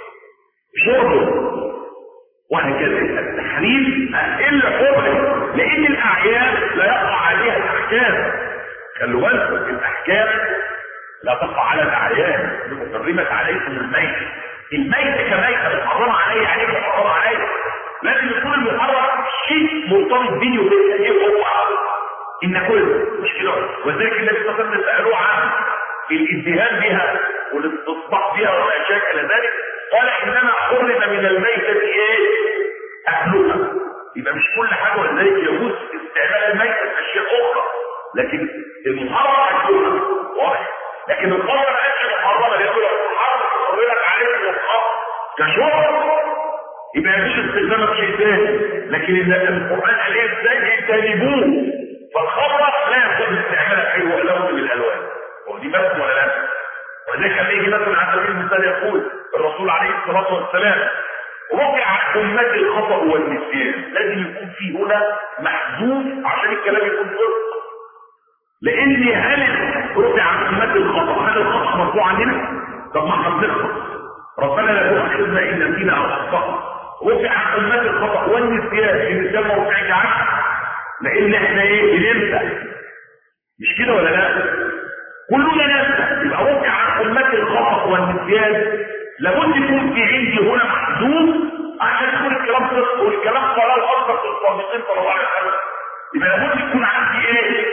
شربه وهكذا التحريم الا حرم لان الاعيان لا يقع عليها الاحكام خلوا بالكم الاحكام لا تقع على الاعيان حرمت عليكم الميت الميت كميت محرم علي عليك محرم علي لازم يكون المحرم شيء مرتبط بيني وبين ايه هو ان كل مش كده وذلك النبي صلى الله عليه وسلم سالوه عن الازدهام بها والاستصباح بها وما شاكل ذلك قال انما حرم من الميتة ايه اهلها يبقى مش كل حاجة ولذلك يجوز استعمال الميتة في اشياء اخرى لكن المحرم اهلها واضح لكن القرى ما قالش محرمه يقول حرم حرمت عليكم الخمر كشرب يبقى يجوز استخدامها في شيء ثاني لكن القران قال ايه ازاي اجتنبوه فالخمر لا يجوز استعمالها في اي لون من الالوان واخدين بالكم ولا لا؟ ولذلك لما يجي مثلا على سبيل المثال يقول الرسول عليه الصلاه والسلام رفع عن امتي الخطا والنسيان لازم يكون في هنا محذوف عشان الكلام يكون صدق لان هل رفع عن امتي الخطا هل الخطا مرفوع عننا طب ما احنا بنخطا ربنا لا تؤاخذنا ان نسينا او اخطانا رفع عن امتي الخطا والنسيان النسيان ما رفعش عنه لان احنا ايه بننسى مش كده ولا لا كلنا ننسى يبقى رفع عن امتي الخطا والنسيان لابد يكون في عندي هنا محدود عشان يكون الكلام صدق المصدقين صلى الله عليه وسلم يبقى لابد يكون عندي ايه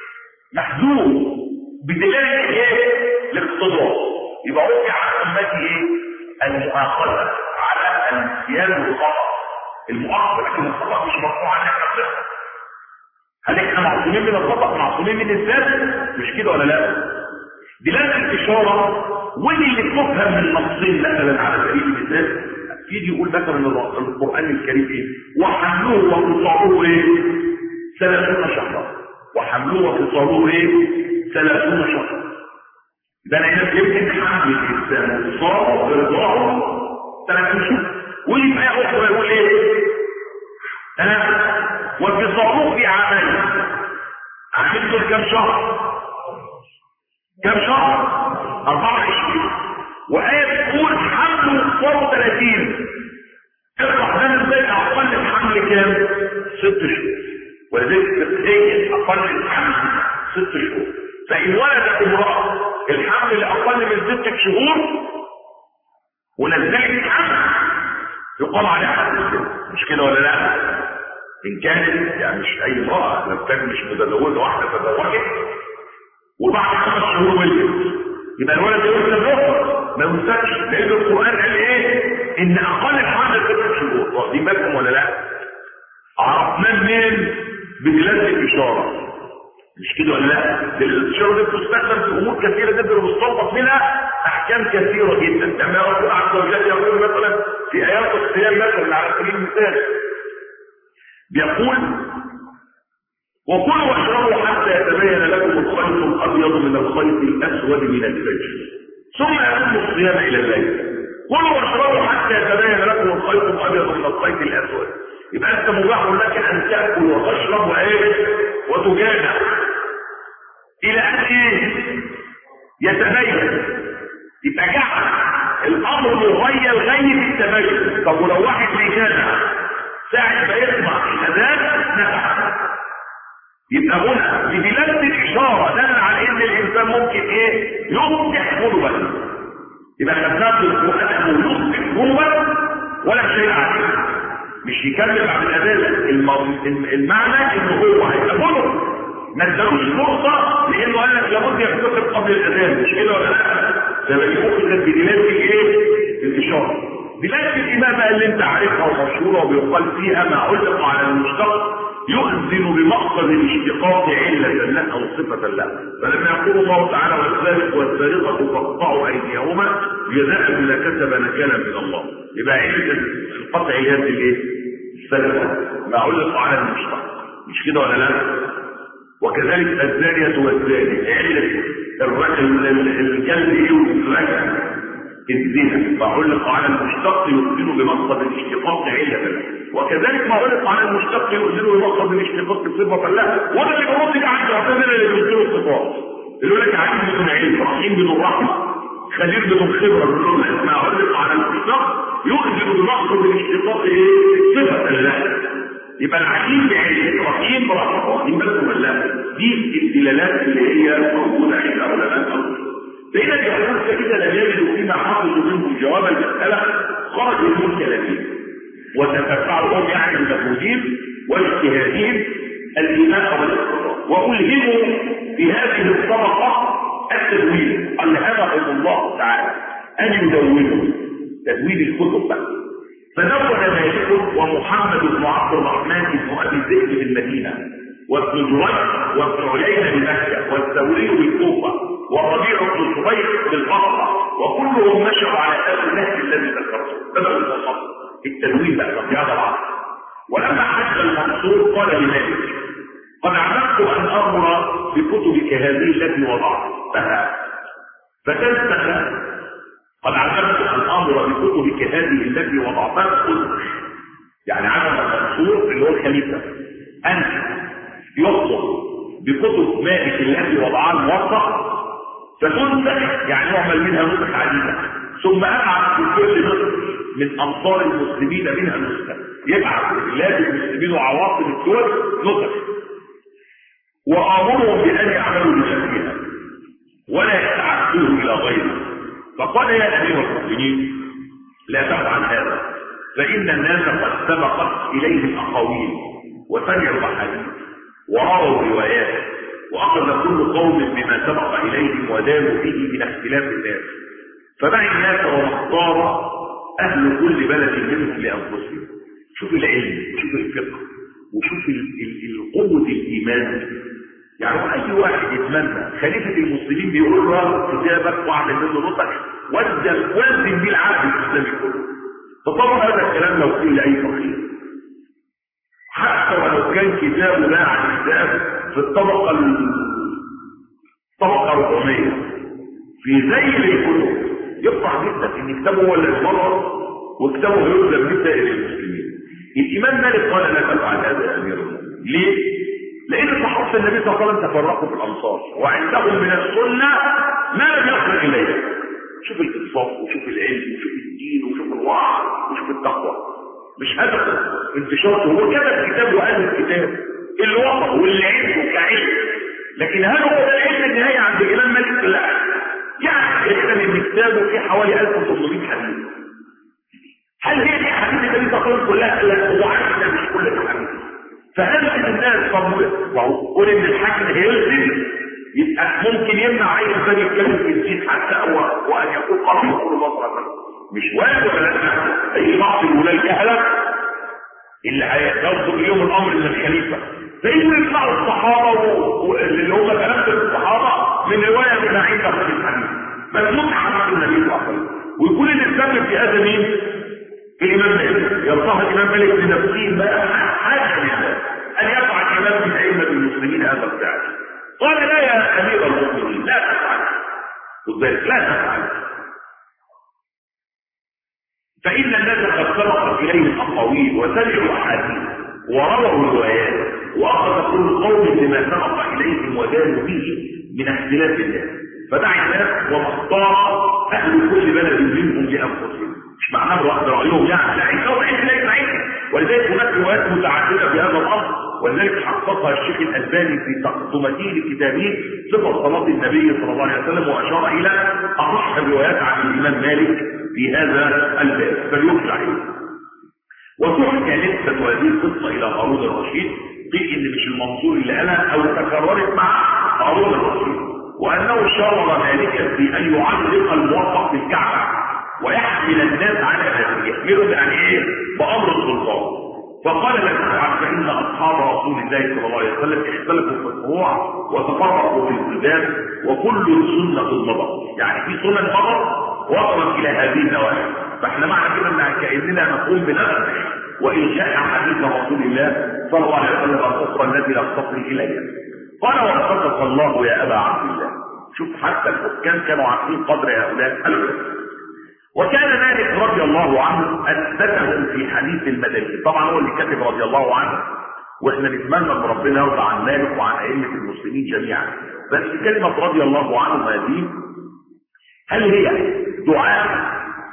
محدود بدلاله ايه الاقتضاء يبقى وقع على امتي ايه المؤاخذه على النسيان والخطا المؤاخذه لكن الخطا مش مرفوع عنك نفسك هل احنا معصومين من الخطا معصومين من الذات مش كده ولا لا دلاله الاشاره ودي اللي تفهم من نصين مثلا على سبيل المثال يجي يقول مثلا القران الكريم ايه وحملوه وفصاله ايه ثلاثون شهرا وحملوه وفصاله ايه ثلاثون شهرا ده انا هنا يمكن حمل الانسان وفصاله ورضاعه ثلاثون شهر واللي في ايه اخرى يقول ايه ها وفصاله في عامين عامل دول كام شهر كام شهر 24 وآية تقول حمل وفصاله 30 ارفع ده ازاي اقل الحمل كام ست شهور ولذلك هي اقل الحمل ست شهور فان ولدت امراه الحمل لاقل من ست شهور ونزلت الحمل يقام عليها حد السن مش كده ولا لا ان كانت يعني مش اي امراه لو كانت مش متزوجه واحده تزوجت وبعد خمس شهور ولدت يبقى الولد يرسل له ما ينسكش لان القران قال ايه ان اقل الحمل ست شهور واخدين بالكم ولا لا عرفناه منين بدلاله الاشاره مش كده ولا لا الاشاره دي بتستخدم في امور كثيره جدا وبتستنبط منها احكام كثيره جدا لما ربنا عز وجل يقول مثلا في ايات الصيام مثلا على سبيل المثال بيقول وكلوا واشربوا حتى يتبين لكم الخيط الابيض من الخيط الاسود من الفجر ثم يتم الصيام الى الليل كلوا واشربوا حتى يتبين لكم الخيط الابيض من الخيط الاسود يبقى انت مباح لك ان تاكل وتشرب وايه وتجامع الى ان ايه يتبين يبقى جعل الامر مغير غير التبين طب ولو واحد بيجامع ساعه ما يسمع الاذان نفع يبقى هنا بدلاله الاشاره دل على ان الانسان ممكن ايه يصبح غلبا يبقى خدناه في القران يصبح غلبا ولا شيء عليه مش يكلم عن الاذان المعنى ان هو هيبقى غلب ما ادالوش فرصه لانه قال لك لابد يفتقد قبل الاذان مش كده ولا لا ده بقى يمكن بدلاله الايه الاشاره دلاله الامامه اللي انت عارفها ومشهوره وبيقال فيها ما علق على المشتق يؤذن بمقصد الاشتقاق علة له أو صفة له فلما يقول الله تعالى والسارق والسارقة فاقطعوا أيديهما جزاء بما كسب نكالا من الله يبقى علة القطع يد الايه؟ السرقة ما علق على المشتق مش كده ولا لا؟ وكذلك الزانية والزاني علة الكلب ايه والرجل الزنا ما علق على المشتق يؤذن بمقصد الاشتقاق علة له وكذلك ما علق على المشتق يؤذن بمقصد الاشتقاق صفة له وده اللي برد ده عند ربنا اللي بيذكروا الصفات يقول لك عليم بدون علم رحيم بدون رحمة خبير بدون خبرة بدون ما علق على المشتق يؤذن بمقصد الاشتقاق ايه صفة له يبقى العليم بعلم رحيم برحمة واخدين بالكم ولا دي الدلالات اللي هي موجودة عند علماء الأرض فإذا يقول كده لم يجدوا فيما حافظوا منه جواب المسألة خرجوا من كلامهم وتتبعوا يعني المفروضين واجتهادهم الإيمان والاقتضاء وألهموا في هذه الطبقة التدوين ألهمهم الله تعالى أن يدونوا تدوين الكتب بقى فدون مالك ومحمد بن عبد الرحمن بن أبي الذئب بالمدينة وابن جريج وابن عيينة بمكة والثوري بالكوفة والربيع بن صبيح بالبصرة وكلهم مشوا على هذا النهج الذي ذكرته بدأوا بالبصرة التدوين بقى في هذا العصر ولما حج المنصور قال لمالك قد عمدت ان امر بكتبك هذه التي وضعتها فتنسخ قد عمدت ان امر بكتبك هذه التي وضعتها تنسخ يعني عمل المنصور اللي هو الخليفه ان يطلب بكتب مالك التي وضعها الموثق فتنسخ يعني يعمل منها نسخ عديده ثم ابعث في كل نسخ من امصار المسلمين منها نسخه يبعث بلاد المسلمين وعواصم الدول نسخ وامرهم بان يعملوا بشكلها ولا يتعدوه الى غيره فقال يا امير المؤمنين لا تفعل هذا فان الناس قد سبقت اليهم اقاويل وسمعوا احاديث ورووا روايات واخذ كل قوم بما سبق اليهم ودانوا به من اختلاف الناس فدع الناس واختار اهل كل بلد منهم لانفسهم شوف العلم وشوف الفقه وشوف قوه الايمان يعني اي واحد يتمنى خليفه المسلمين بيقول له كتابك واعمل منه نطق وزن وزن بيه العقل الاسلامي كله فطبعا هذا الكلام لو قيل لاي فقير حتى ولو كان كتابه لا عن كتاب في الطبقه الطبقه الرقميه في زي الكتب يفرح جدا ان كتابه هو اللي اتمرر وكتابه يلزم بسائر المسلمين الامام مالك قال لا تفعل هذا يا امير المؤمنين ليه؟ لان صحابه النبي صلى الله عليه وسلم تفرقوا في الامصار وعندهم من السنه ما لم يصل اليه شوف الانصاف وشوف العلم وشوف الدين وشوف الوعظ وشوف التقوى مش هدفه انتشار هو كتب الكتاب وقال الكتاب اللي وصل واللي عنده كعلم لكن هل هو ده العلم النهائي عند الامام مالك لا يعني يكتب ان كتابه فيه حوالي 1800 حديث هل هي دي حديث النبي صلى الله عليه وسلم كلها لا هو عارف ده مش كل الحديث فهل الناس طب قول ان الحاكم هيلزم يبقى ممكن يمنع اي انسان يتكلم في الدين حتى او وان يقول قرار يقول بصرا مش واجب ولا لا اي بعض الولاة الجهله اللي هيصدق اليوم الامر من الخليفه فإنه يطلعوا الصحابه اللي هم كلام الصحابه من روايه من عند الحديث مسلوك عن النبي صلى الله عليه وسلم ويكون الاسلام في هذا مين؟ الامام مالك يرفعها الامام مالك لنفسه بقى حاجه لله ان يفعل امام من ائمه المسلمين هذا الفعل قال لا يا امير المؤمنين لا تفعل خد بالك لا تفعل فان الناس قد سبقت اليهم اقاويل وسمعوا احاديث ورووا روايات واخذ كل قوم بما سبق اليهم ودانوا به من اختلاف الناس فدعا الناس واختار اهل كل بلد منهم لانفسهم مش معناه الواحد رايهم يعني لا عندهم علم لا يسمعين ولذلك هناك روايات متعدده في هذا الامر ولذلك حققها الشيخ الالباني في تقدمته لكتابه صفه صلاه النبي صلى الله عليه وسلم واشار الى اصح الروايات عن الامام مالك في هذا الباب فليرجع عليه وتحكى نسبه هذه القصه الى هارون الرشيد قيل ان مش المنصور اللي قالها او تكررت مع هارون الرشيد وانه شاور مالكا في ان يعلق الموفق في الكعبه ويحمل الناس على هذه يحملهم يعني ايه بامر السلطان فقال لا تفعل فان اصحاب رسول الله صلى الله عليه وسلم اختلفوا في الفروع وتفرقوا في البلدان وكل سنه مضت يعني في سنن مضت وصلت الى هذه النواحي فاحنا معنى كده ان كاننا نقوم بنفس وان جاء حديث رسول الله صلى الله عليه وسلم الاخرى التي لا تصل اليها قال وصدق الله يا ابا عبد الله شوف حتى الحكام كانوا عارفين قدر هؤلاء العلماء وكان مالك رضي الله عنه اثبته في حديث المدني طبعا هو اللي كتب رضي الله عنه واحنا نتمنى ان ربنا يرضى عن مالك وعن ائمه المسلمين جميعا بس كلمه رضي الله عنه هذه هل هي دعاء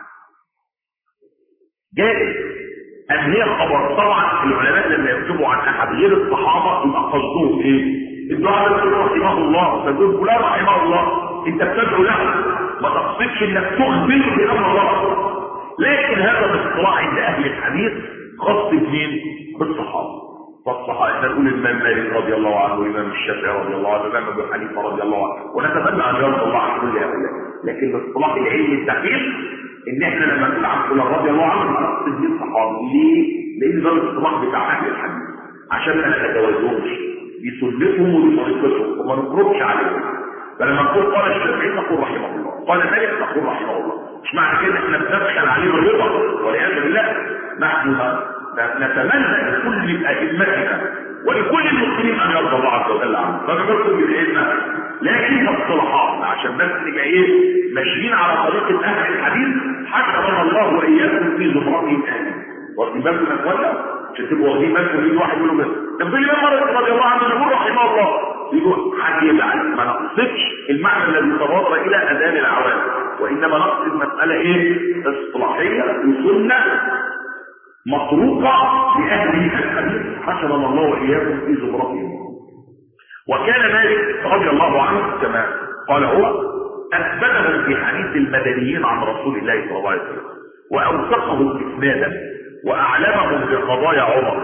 جائز ام هي خبر طبعا العلماء لما يكتبوا عن احد غير الصحابه يبقى قصدهم ايه الدعاء ده تقول رحمه الله تقول فلان رحمه الله انت بتدعو له ما تقصدش انك تخبره بامر الله لكن هذا الاصطلاح عند اهل الحديث خاص بمين بالصحابه فالصحابه احنا نقول الامام مالك رضي الله عنه والامام الشافعي رضي الله عنه والامام ابو حنيفه رضي الله عنه ونتمنى ان يرضى الله عن كل هؤلاء لكن الاصطلاح العلمي الدقيق ان احنا لما نقول عن فلان رضي الله عنه نقصد بيه الصحابه ليه؟ لان ده الاصطلاح بتاع اهل الحديث عشان ما نتجاوزهمش دي سنتهم ودي طريقتهم وما نقربش عليهم فلما نقول قال الشافعي نقول رحمه الله قال مالك نقول رحمه الله مش معنى كده احنا بندخل عليه الرضا والعياذ بالله نحن نتمنى لكل ائمتنا ولكل المسلمين ان يرضى الله عز وجل عنهم فبنرضى بالائمه لكن اصطلاحات عشان بس نبقى ايه ماشيين على طريقه اهل الحديث حكم الله واياكم في زمرتهم اهل واخدين بالكم يا اخوانا عشان تبقوا واخدين بالكم يجي واحد يقول له طب ليه مره رضي الله عنه يقول رحمه الله يقول حد يزعل ما نقصدش المعنى الذي تبادر الى اذان العوام وانما نقصد مساله ايه اصطلاحيه وسنه مطروقه لاهل الحديث حشرنا الله واياكم في زمرتهم وكان مالك رضي الله عنه كما قال هو اثبته في حديث المدنيين عن رسول الله صلى الله عليه وسلم واوثقه اسنادا واعلمهم بقضايا عمر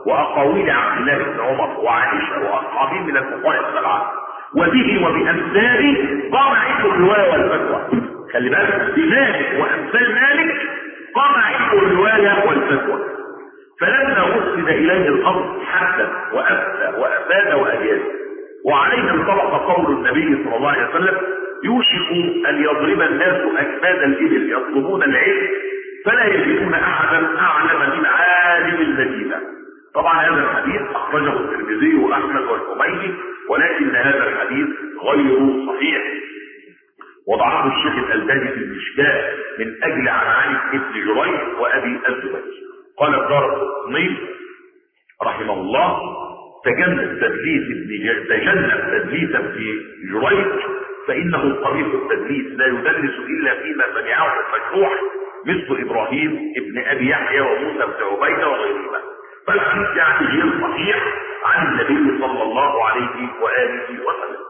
وأقاويل عبد الله بن عمر وعائشة وأصحابه من الفقهاء السبعة وبه وبأمثاله قام علم الرواية والفتوى خلي بالك بمالك وأمثال مالك قام علم الرواية والفتوى فلما وصل إليه الأمر حتى وأفتى وأفاد وأجاز وعليه انطلق قول النبي صلى الله عليه وسلم يوشك أن يضرب الناس أكباد الإبل يطلبون العلم فلا يجدون أحدا أعلم من عالم المدينة طبعا هذا الحديث أخرجه الترمذي وأحمد والحميدي ولكن هذا الحديث غير صحيح وضعه الشيخ الألباني في المشكاة من أجل عنعان ابن جريج وأبي الزبير قال الدار القطني رحمه الله تجنب تدليس ابن تجنب تدليس ابن جريج فإنه قبيح التدليس لا يدلس إلا فيما سمعه المشروع مثل إبراهيم ابن أبي يحيى وموسى بن عبيدة وغيرهما فالحديث يعني غير صحيح عن النبي صلى الله عليه وآله وسلم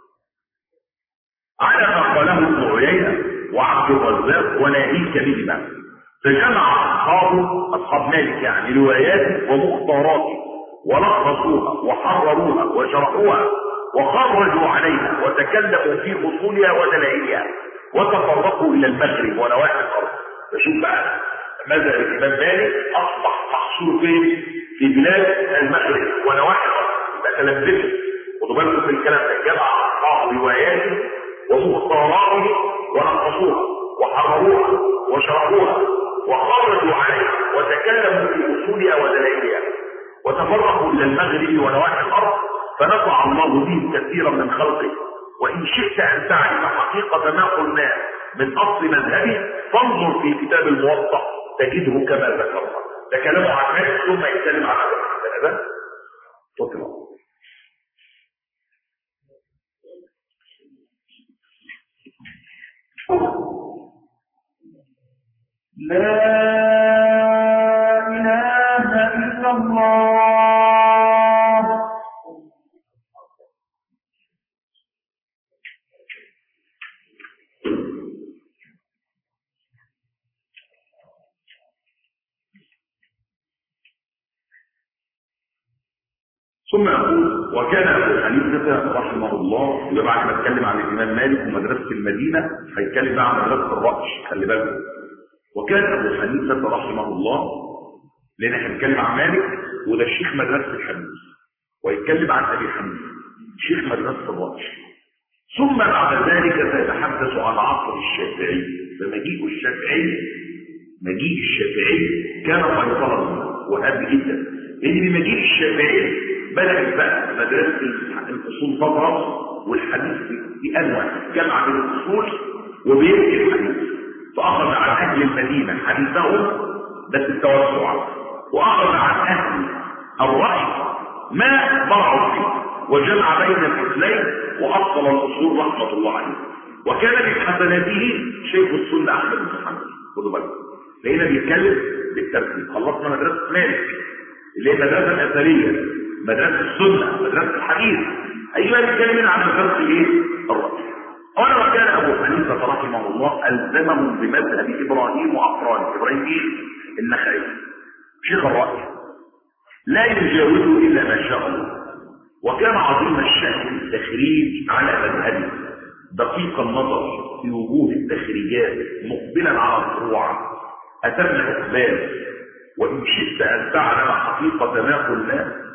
على ما قاله ابن عيينة وعبد الرزاق وناهيك بهما فجمع أصحابه أصحاب مالك يعني رواياته ومختاراته ولخصوها وحرروها وشرحوها وخرجوا عليها وتكلموا في اصولها ودلائلها وتفرقوا الى المغرب ونواحي الارض فشوف بقى مذهب الامام مالك اصبح محصور فين في بلاد المغرب ونواحي الارض يبقى تلبسه خدوا بالكم في الكلام ده جمع اصحاب رواياته ومختاراته ولخصوها وحرروها وشرحوها وخرجوا عليها وتكلموا في اصولها ودلائلها وتفرقوا الى المغرب ونواحي الارض فنفع الله به كثيرا من خلقه وان شئت ان تعرف حقيقه ما قلناه من اصل مذهبه فانظر في كتاب الموطأ تجده كما ذكرنا ده كلامه عن مالك ثم يتكلم عن هذا تطلع لا إله إلا الله ثم يقول وكان ابو حنيفه رحمه الله يبقى بعد ما اتكلم عن الامام مالك ومدرسه المدينه هيتكلم بقى عن مدرسه الرأش خلي بالك وكان ابو حنيفه رحمه الله لان احنا بنتكلم عن مالك وده الشيخ مدرسه الحديث ويتكلم عن ابي حنيفه شيخ مدرسه الرأش ثم بعد ذلك سيتحدث عن عصر الشافعي فمجيء الشافعي مجيء الشافعي كان فيصلا وهاب جدا لان بمجيء الشافعي بدأت بقى مدرسة الأصول فترة والحديث في أنواع جمع بين الأصول وبين الحديث فأخذ عن أهل المدينة حديثهم بس التوسع وأخذ عن أهل الرأي ما ضرعوا فيه وجمع بين الاثنين وأصل الأصول رحمة الله عليه وكان من حسناته شيخ السنة أحمد بن محمد خدوا بالكم لقينا بيتكلم بالترتيب خلصنا مدرسة مالك اللي هي مدرسة الأثرية مدرسة السنة مدرسة الحديث أيها نتكلم عن مدرسة الايه؟ الرأي قال وكان أبو حنيفة رحمه الله ألزمهم بمذهب إبراهيم وأقرانه إبراهيم إيه؟ النخعي شيخ الرأي لا يجاوزه إلا ما شاء الله وكان عظيم الشأن التخريج على مذهبه دقيق النظر في وجوه التخريجات مقبلا على الفروع أتم الإقبال وإن شئت أن تعلم حقيقة ما قلناه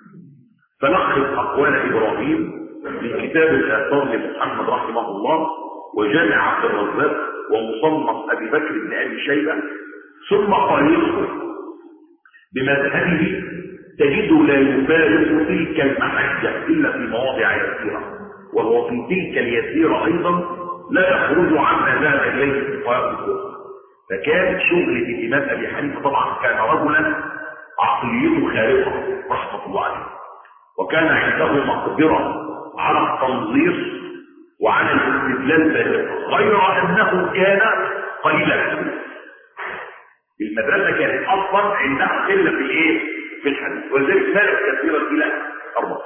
فلخص أقوال إبراهيم من كتاب الآثار لمحمد رحمه الله وجامع عبد الرزاق ومصنف أبي بكر بن أبي شيبة ثم قريته بمذهبه تجده لا يفارق تلك المحجة إلا في مواضع يسيرة وهو في تلك اليسيرة أيضا لا يخرج عما ذهب إليه الفقهاء الكفر فكان شغل الإمام أبي حنيفة طبعا كان رجلا عقليته خارقة رحمة الله عليه وكان عنده مقدرة على التنظير وعلى الاستدلال بالغة غير أنه كان قليل الحديث المدرسة كانت أصلا عندها قلة في الإيه؟ في الحديث ولذلك مالك كثيرا إلى 14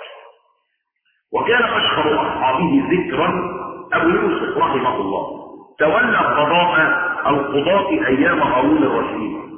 وكان أشهر أصحابه ذكرا أبو يوسف رحمه الله تولى قضاء القضاة أيام هارون الرشيد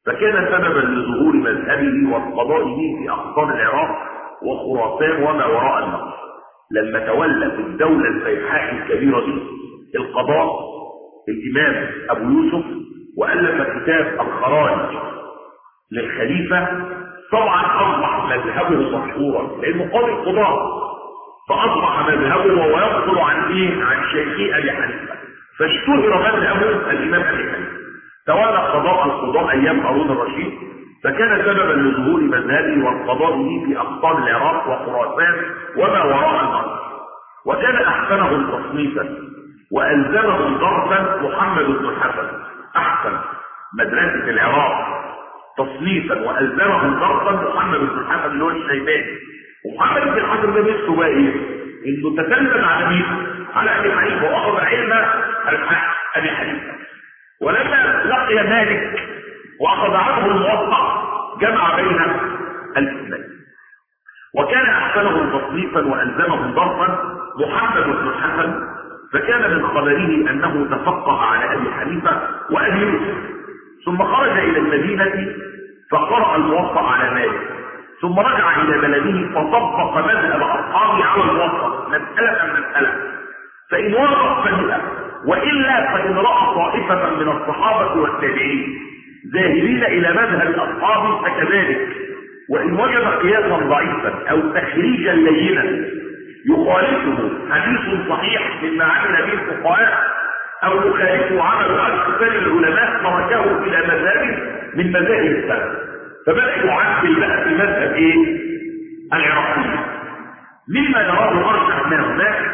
فكان سببا لظهور مذهبه وانقضائه في اقطار العراق وخراسان وما وراء النهر لما تولى في الدولة الفيحاء الكبيرة دي القضاء الإمام أبو يوسف وألف كتاب الخراج للخليفة طبعا أصبح مذهبه مشهورا لأنه قاضي القضاء فأصبح مذهبه وهو يقصر عن إيه؟ عن شيخي أبي حنيفة فاشتهر مذهبه الإمام أبي حنيفة تولى قضاء القضاء أيام هارون الرشيد فكان سببا لظهور مذهبه وانقضائه في أقطار العراق وخراسان وما وراء النهر وكان أحسنهم تصنيفا وألزمهم ضربا محمد بن الحسن أحسن مدرسة العراق تصنيفا وألزمهم ضربا محمد بن الحسن اللي هو الشيباني ومحمد بن الحسن ده نفسه بقى إيه؟ إنه تكلم على مين؟ على أبي حنيفة وأخذ علم أبي حنيفة ولما لقي مالك واخذ عنه الموضع جمع بين الاثنين وكان احسنهم تصنيفا والزمهم ضربا محمد بن الحسن فكان من خبره انه تفقه على ابي حنيفه وابي يوسف ثم خرج الى المدينه فقرا الموطا على مالك ثم رجع الى بلده فطبق مذهب اصحابه على الموطا مساله مساله فان وافق فبها والا فان راى طائفه من الصحابه والتابعين ذاهبين الى مذهب اصحابه فكذلك وان وجد قياسا ضعيفا او تخريجا لينا يخالفه حديث صحيح مما عمل به الفقهاء او يخالفه عمل اكثر العلماء تركه الى مذاهب من مذاهب السلف فبدا يعدل بقى في مذهب ايه العراقيين مما يراه ارجح من هناك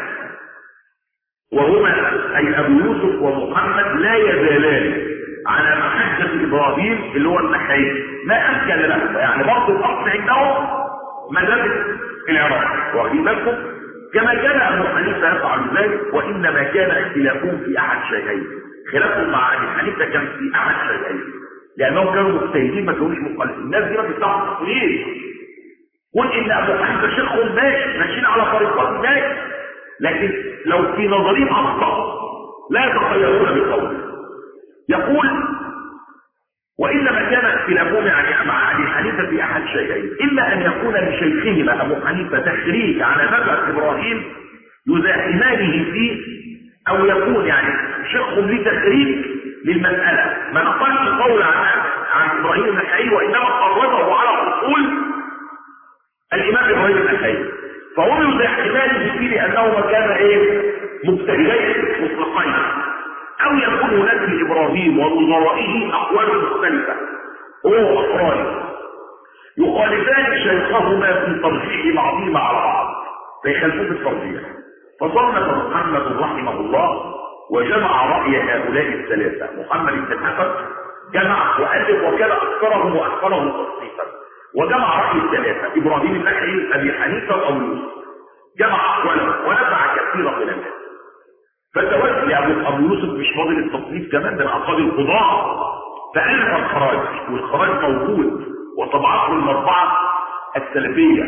وهما اي ابو يوسف ومحمد لا يزالان على محجة ابراهيم اللي هو النحيل ما امكن له يعني برضه الاصل عندهم مذهب العراق واخدين بالكم كما كان ابو حنيفه يفعل ذلك وانما كان اختلافهم في احد شيئين خلافهم مع ابي حنيفه كان في احد شيئين لانهم كانوا مجتهدين ما كانوش مخالفين الناس دي ما بتطلع تقليد قل ان ابو حنيفه شيخهم ماشي ماشيين على طريقات ماشي لكن لو في نظرهم اخطا لا يتخيرون بقوله يقول وإنما كان اختلافهم يعني مع أبي حنيفة في أحد شيئين إلا أن يكون لشيخهما أبو حنيفة تخريج على مذهب إبراهيم يزاحمانه فيه أو يكون يعني شيخهم ليه تخريج للمسألة ما نقلش قول عن عن إبراهيم النخعي وإنما قرره على أصول الإمام إبراهيم النخعي فهم يزاحمانه فيه لأنهما كان إيه مجتهدين مطلقين او يكون هناك لابراهيم ووزرائه اقوال مختلفه هو واقرانه يخالفان شيخهما في ترجيح بعضهما على بعض فيخالفوه في الترجيح فصنف محمد رحمه الله وجمع راي هؤلاء الثلاثه محمد بن الحسن جمع والف وكان اكثرهم واحسنهم تصنيفا وجمع راي الثلاثه ابراهيم النخعي ابي حنيفه وابو يوسف جمع اقوالهم ونفع كثيرا من الناس فتوجه ابو ابو يوسف مش فاضل التصنيف كمان ده قاضي القضاء فالف الخراج والخراج موجود وطبعته المطبعه السلفيه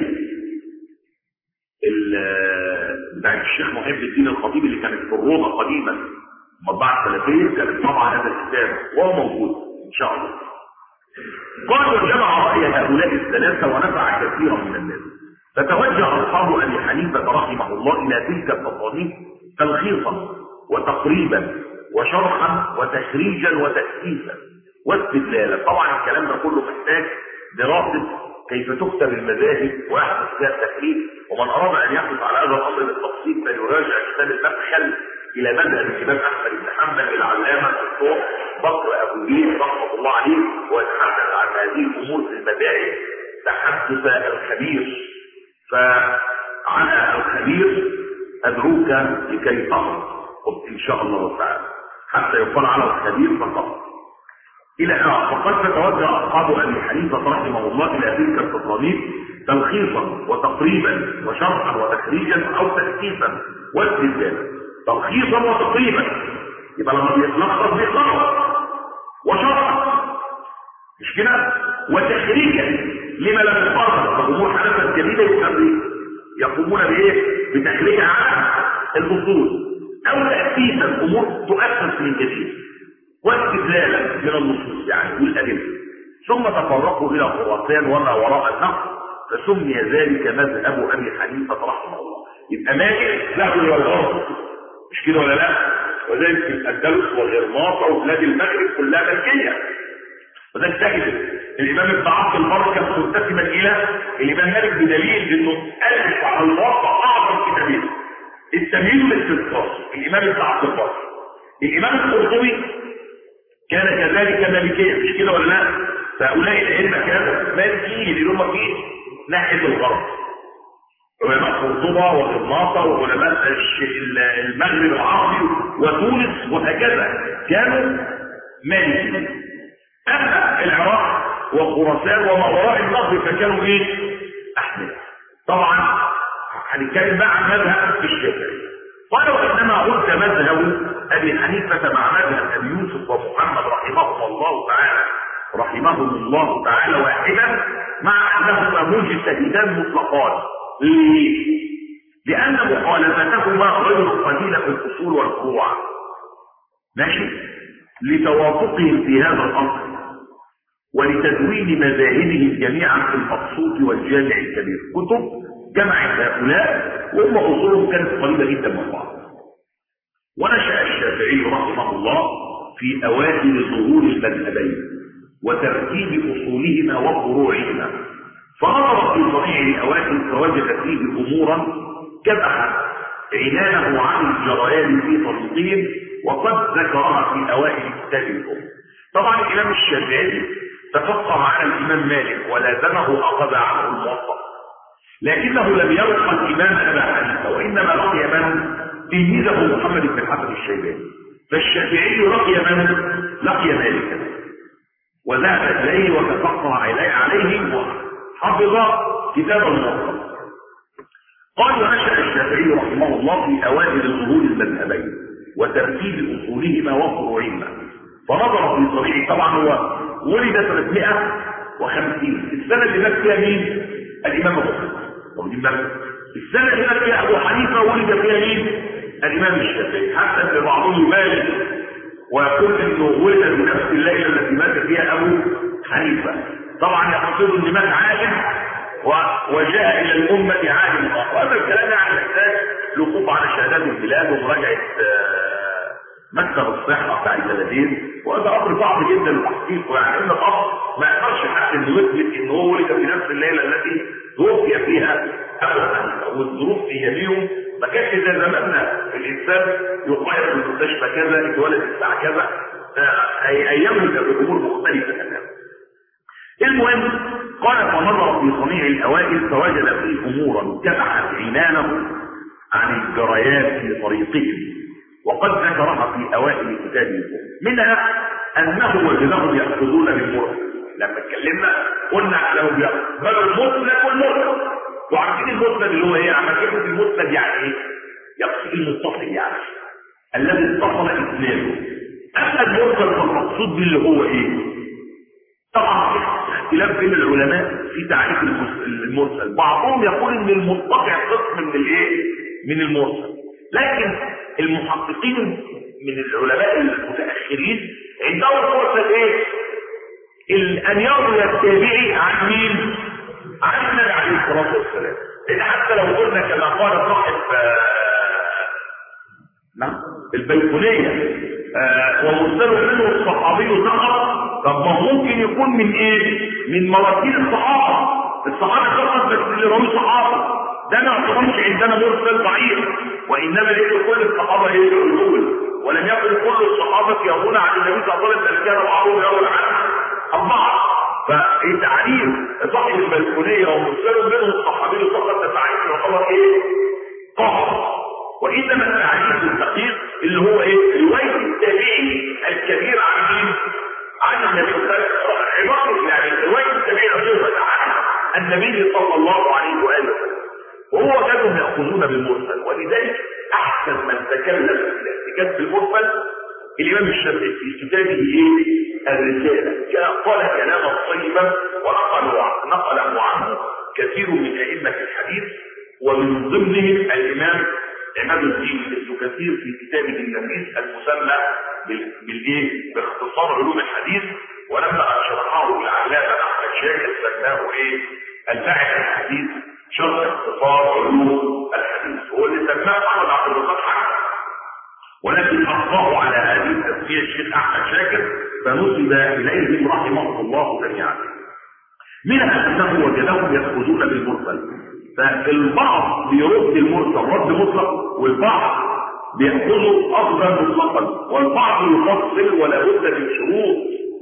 بتاعت الشيخ محب الدين الخطيب اللي كانت في الروضه قديما المطبعه السلفيه كانت طبعا هذا الكتاب وهو موجود ان شاء الله قال وجمع راي هؤلاء الثلاثه ونفع كثيرا من الناس فتوجه اصحاب ابي حنيفه رحمه الله الى تلك التصانيف تلخيصا وتقريبا وشرحا وتخريجا وتأسيسا واستدلالا طبعا الكلام ده كله محتاج دراسة كيف تكتب المذاهب ويحدث فيها التخريج ومن أراد أن يحدث على هذا الأمر بالتفصيل فليراجع كتاب المدخل إلى مذهب الإمام أحمد بن حنبل العلامة الدكتور بكر أبو زيد رحمة الله عليه ويتحدث عن هذه الأمور في المذاهب تحدث الخبير فعلى الخبير أدعوك لكي تقرأ قلت إن شاء الله تعالى حتى يقال على الخبير فقط إلى فقد تتوجه أصحاب أبي حنيفة رحمه الله إلى تلك التصانيف تلخيصا وتقريبا وشرحا وتخريجا أو تأسيسا واستدلالا تلخيصا وتقريبا يبقى لما بيتلخص بيخلص وشرحا مش كده وتخريجا لما لم يقرر فجمهور حدثت جديدة يقومون بإيه؟ بتخريجها على الأصول او تأسيسا امور تؤسس من جديد واستدلالا من النصوص يعني والادله ثم تفرقوا الى خراسان وما وراء النهر فسمي ذلك مذهب ابي حنيفه رحمه الله يبقى مالك له الى الغرب مش كده ولا لا وذلك في الاندلس والغرناطه وبلاد المغرب كلها ملكيه وذلك تجد الامام ابن عبد البر كان منتسبا الى الامام مالك بدليل انه الف على الواقع اعظم كتابين التمييز والاستذكار الامام ابن عبد البر الامام القرطبي كان كذلك مالكيا مش كده ولا لا فهؤلاء الائمه كانوا مالكيين اللي هم في ناحيه الغرب علماء قرطبة وغرناطة وعلماء المغرب العربي وتونس وهكذا كانوا مالكيين اما العراق وخراسان وما وراء النهر فكانوا ايه احمد طبعا هنتكلم بقى عن مذهب الشافعي ولو انما قلت مذهب ابي حنيفه مع مذهب ابي يوسف ومحمد رحمهم الله تعالى رحمهم الله تعالى واحدا مع انهما مجتهدان مطلقان ليه؟ لان مخالفتهما غير قليله في الاصول والفروع ماشي لتوافقهم في هذا الامر ولتدوين مذاهبهم جميعا في المقصود والجامع الكبير كتب جمعت هؤلاء وهم اصولهم كانت قريبه جدا من بعض ونشا الشافعي رحمه الله في اوائل ظهور المذهبين وترتيب اصولهما وفروعهما فنظر في صنيع الاوائل فوجد فيه امورا كبحت عنانه عن الجريان في طريقهم وقد ذكرها في اوائل كتاب الام طبعا الامام الشافعي تفقه على الامام مالك ولازمه اخذ عنه الموطأ لكنه لم يلقى الامام ابا حنيفه وانما لقي من تلميذه محمد بن الحسن الشيباني فالشافعي لقي من لقي مالكا وذهب اليه وتفقه عليه وحفظ كتاب الموطأ قال ونشأ الشافعي رحمه الله في اوائل ظهور المذهبين وترتيب اصولهما وفروعهما فنظر في صريح طبعا هو ولد سنة 150 السنة اللي مات فيها مين؟ الإمام أبو حنيفة طب دي مات السنة اللي مات فيها أبو حنيفة ولد فيها مين؟ الإمام الشافعي حتى ان بعضهم يبالغ ويقول إنه ولد بنفس الليلة التي مات فيها أبو حنيفة طبعا يقصد إن مات عالم وجاء إلى الأمة عالم وهذا الكلام يعني يحتاج الوقوف على شهادات البلاد ومراجعة مكتب الصحة بتاع البلدين وهذا امر صعب جدا تحقيقه يعني ان الاب ما يقدرش حد انه يثبت ان هو ولد في نفس الليله التي توفي فيها ابو حنيفه والظروف في يمينه ما كانش زي زماننا الانسان يقيم في المستشفى كذا اتولد الساعه كذا ايامه كانت الامور مختلفه تماما المهم قال فنظر في صنيع الاوائل فوجد فيه امورا كبحت عنانه عن الجريان في طريقهم وقد ذكرها في اوائل كتابه منها انه وجدهم ياخذون بالمرسل لما اتكلمنا قلنا لو يقبلوا المسند والمرسل وعارفين المسند اللي هو ايه عم كلمه المسند يعني ايه يقصد المتصل يعني الذي اتصل اسناده اما المرسل فالمقصود به اللي هو ايه طبعا اختلاف بين العلماء في تعريف المرسل بعضهم يقول ان المنقطع قسم من الايه من المرسل لكن المحققين من العلماء المتأخرين عندهم فرصة ايه ان يروي التابعي عن مين عن النبي عليه الصلاة والسلام لان حتى لو قلنا كما قال صاحب نعم البيقونية آه ومرسل منه الصحابي فقط طب ما ممكن يكون من ايه من مراتيل الصحابة الصحابة فقط بس اللي روي صحابة ده ما اعتبرش عندنا مرسل ضعيف وانما ليس كل الصحابه هي الرسول ولم يكن كل الصحابه يرون عن النبي صلى الله عليه وسلم بل كان بعضهم يرون عنه البعض فالتعريف صاحب البلكونيه ومرسل منه الصحابي فقط التعريف يعتبر ايه؟ قهر وانما التعريف الدقيق اللي هو ايه؟ روايه التابعي الكبير عن مين؟ عن النبي صلى الله عليه وسلم عباره يعني روايه التابعي الكبير عن النبي صلى الله عليه واله وسلم وهو كانوا يأخذون بالمرسل ولذلك أحسن من تكلم في الاحتجاج بالمرسل الإمام الشافعي في كتابه إيه؟ الرسالة قال كلاما طيبا ونقلوا نقله عنه كثير من أئمة الحديث ومن ضمنهم الإمام عماد الدين ابن كثير في كتابه النفيس المسمى بالايه باختصار علوم الحديث ولما شرحه العلامه احمد شاكر سماه ايه؟ الباعث الحديث شرح اختصار علوم الحديث هو اللي سماه محمد عبد الرزاق حسن ولكن اخطاه على هذه التسميه الشيخ احمد شاكر فنسب اليهم رحمه الله جميعا منها انه وجدهم ياخذون بالمرسل فالبعض بيرد المرسل رد مطلق والبعض بيأخذوا أخذا مطلقا والبعض يفصل ولا بد من شروط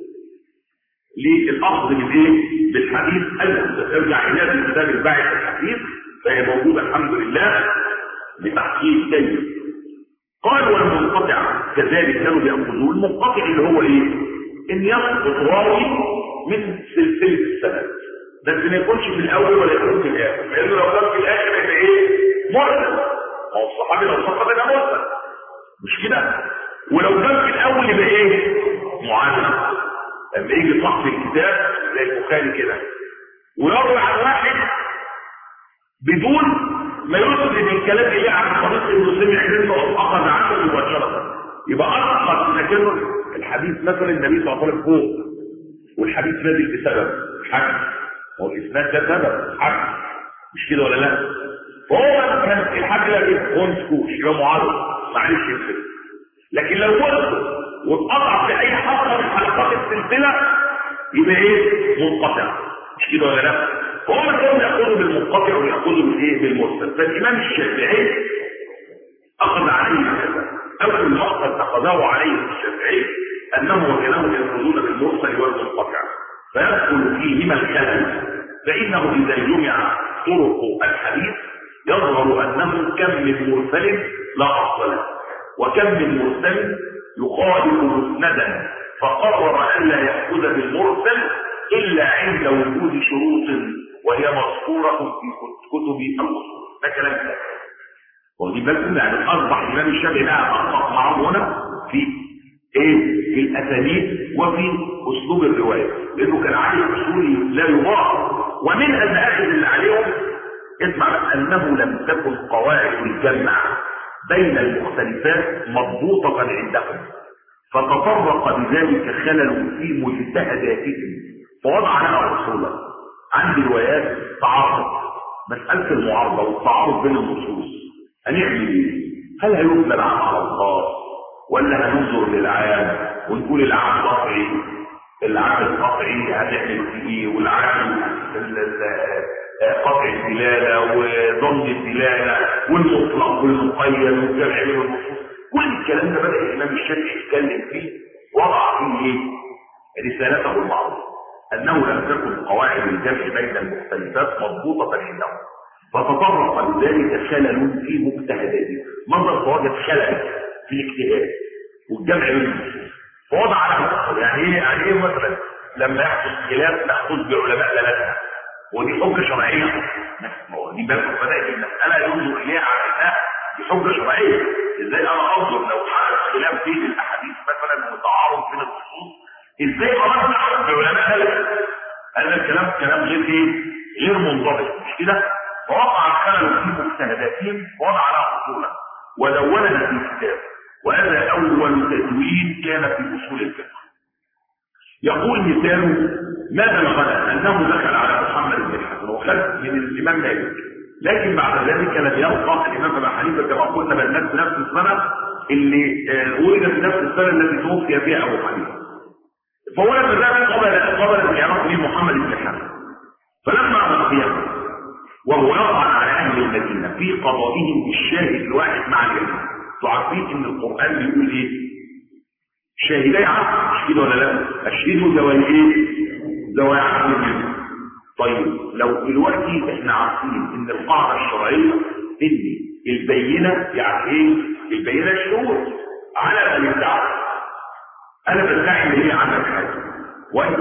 للأخذ بالإيه؟ بالحديث أيضا ارجع إلى كتاب الباعث الحديث فهي موجودة الحمد لله بتحقيق جيد قال والمنقطع كذلك كانوا بيأخذون المنقطع اللي هو إيه؟ إن يسقط راوي من سلسلة السند بس ما يكونش في الأول ولا يكون في الآخر لأنه لو كان في الآخر يبقى إيه؟ مرسل هو الصحابي لو سقط يبقى مرسل مش كده ولو كان في الاول يبقى ايه معلم لما يجي صاحب الكتاب زي البخاري كده ويروي عن واحد بدون ما يرسل من الكلام اللي عن طريق انه سمع منه او اخذ عنه مباشره يبقى اسقط لكنه الحديث مثلا النبي صلى الله عليه وسلم فوق والحديث نازل بسبب حج هو الاسناد ده سبب حج مش كده ولا لا فهو كان الحاج ده كده هو مسكوش يبقى معارض معلش يفرق لكن لو وقف واتقطع في اي حلقه من حلقات السلسله يبقى ايه منقطع مش كده ولا لا فهم كانوا ياخذوا بالمنقطع وياخذوا بالايه بالمرسل فالامام الشافعي اخذ عليه هذا اول مأخذ اخذه عليه الشافعي انه وكانهم ياخذون بالمرسل والمنقطع فيدخل فيهما الخلل فانه اذا جمع طرق الحديث يظهر انه كم من مرسل لا اصل له وكم من مرسل يخالف مسندا فقرر الا ياخذ بالمرسل الا عند وجود شروط وهي مذكوره في كتب الاصول ده كلام كده واخدي بالكم يعني اصبح الامام الشافعي بقى اخطا معه هنا في ايه في الاسانيد وفي اسلوب الروايه لانه كان عليه اصولي لا يضاع ومن المآخذ اللي عليهم اسمع انه لم تكن قواعد الجمع بين المختلفات مضبوطة عندهم فتطرق بذلك خلل في مجتهداتهم فوضع لها اصولا عندي روايات تعارض مسألة المعارضة والتعارض بين النصوص هنعمل ايه؟ هل هيبنى العام على الخاص ولا هننظر للعام ونقول العام قطعي العام القطعي هنعمل فيه ايه والعام قطع الدلالة وضم الدلالة والمطلق والمقيد والجمع بين النصوص كل الكلام ده بدأ الإمام الشافعي يتكلم فيه وضع فيه ايه؟ رسالته المعروفة أنه لم تكن قواعد الجمع بين المختلفات مضبوطة عندهم فتطرق لذلك خلل في مجتهداته نظر فوجد خلل في الاجتهاد والجمع بين النصوص فوضع له يعني ايه يعني ايه مثلا لما يحدث خلاف ناخذ بعلماء بلدنا ودي حجه شرعيه دي بقى بدات المساله ينظر اليها على انها دي حجه شرعيه ازاي انا انظر لو حدث خلاف بين الاحاديث مثلا وتعارض بين النصوص ازاي خلاص ناخذ بعلماء بلدنا هذا الكلام كلام غير ايه غير منضبط مش كده فوقع الخلل في مجتهداتهم ووضع لها اصولا ودونها في كتاب وهذا اول تدوين كان في اصول الفقه يقول مثال ما بلغنا انه دخل على محمد بن الحسن وخلف من الامام مالك لكن بعد ذلك لم يلقى الامام ابي حنيفه كما قلنا بل نفس نفس السنه اللي ولد في نفس السنه التي توفي فيها ابو حنيفه فهو لما ذهب قبل قبل العراق به محمد بن الحسن فلما لقيه وهو يقع على اهل المدينه في قضائهم بالشاهد الواحد مع اليمين تعرفين ان القران بيقول ايه شاهدي عقل مش كده ولا لا اشهدوا ذوي ايه ذوي عقل منكم طيب لو دلوقتي احنا عارفين ان القاعده الشرعيه ان البينه يعني ايه البينه الشهود على من يدعي انا بدعي ان هي عملت حاجه وانت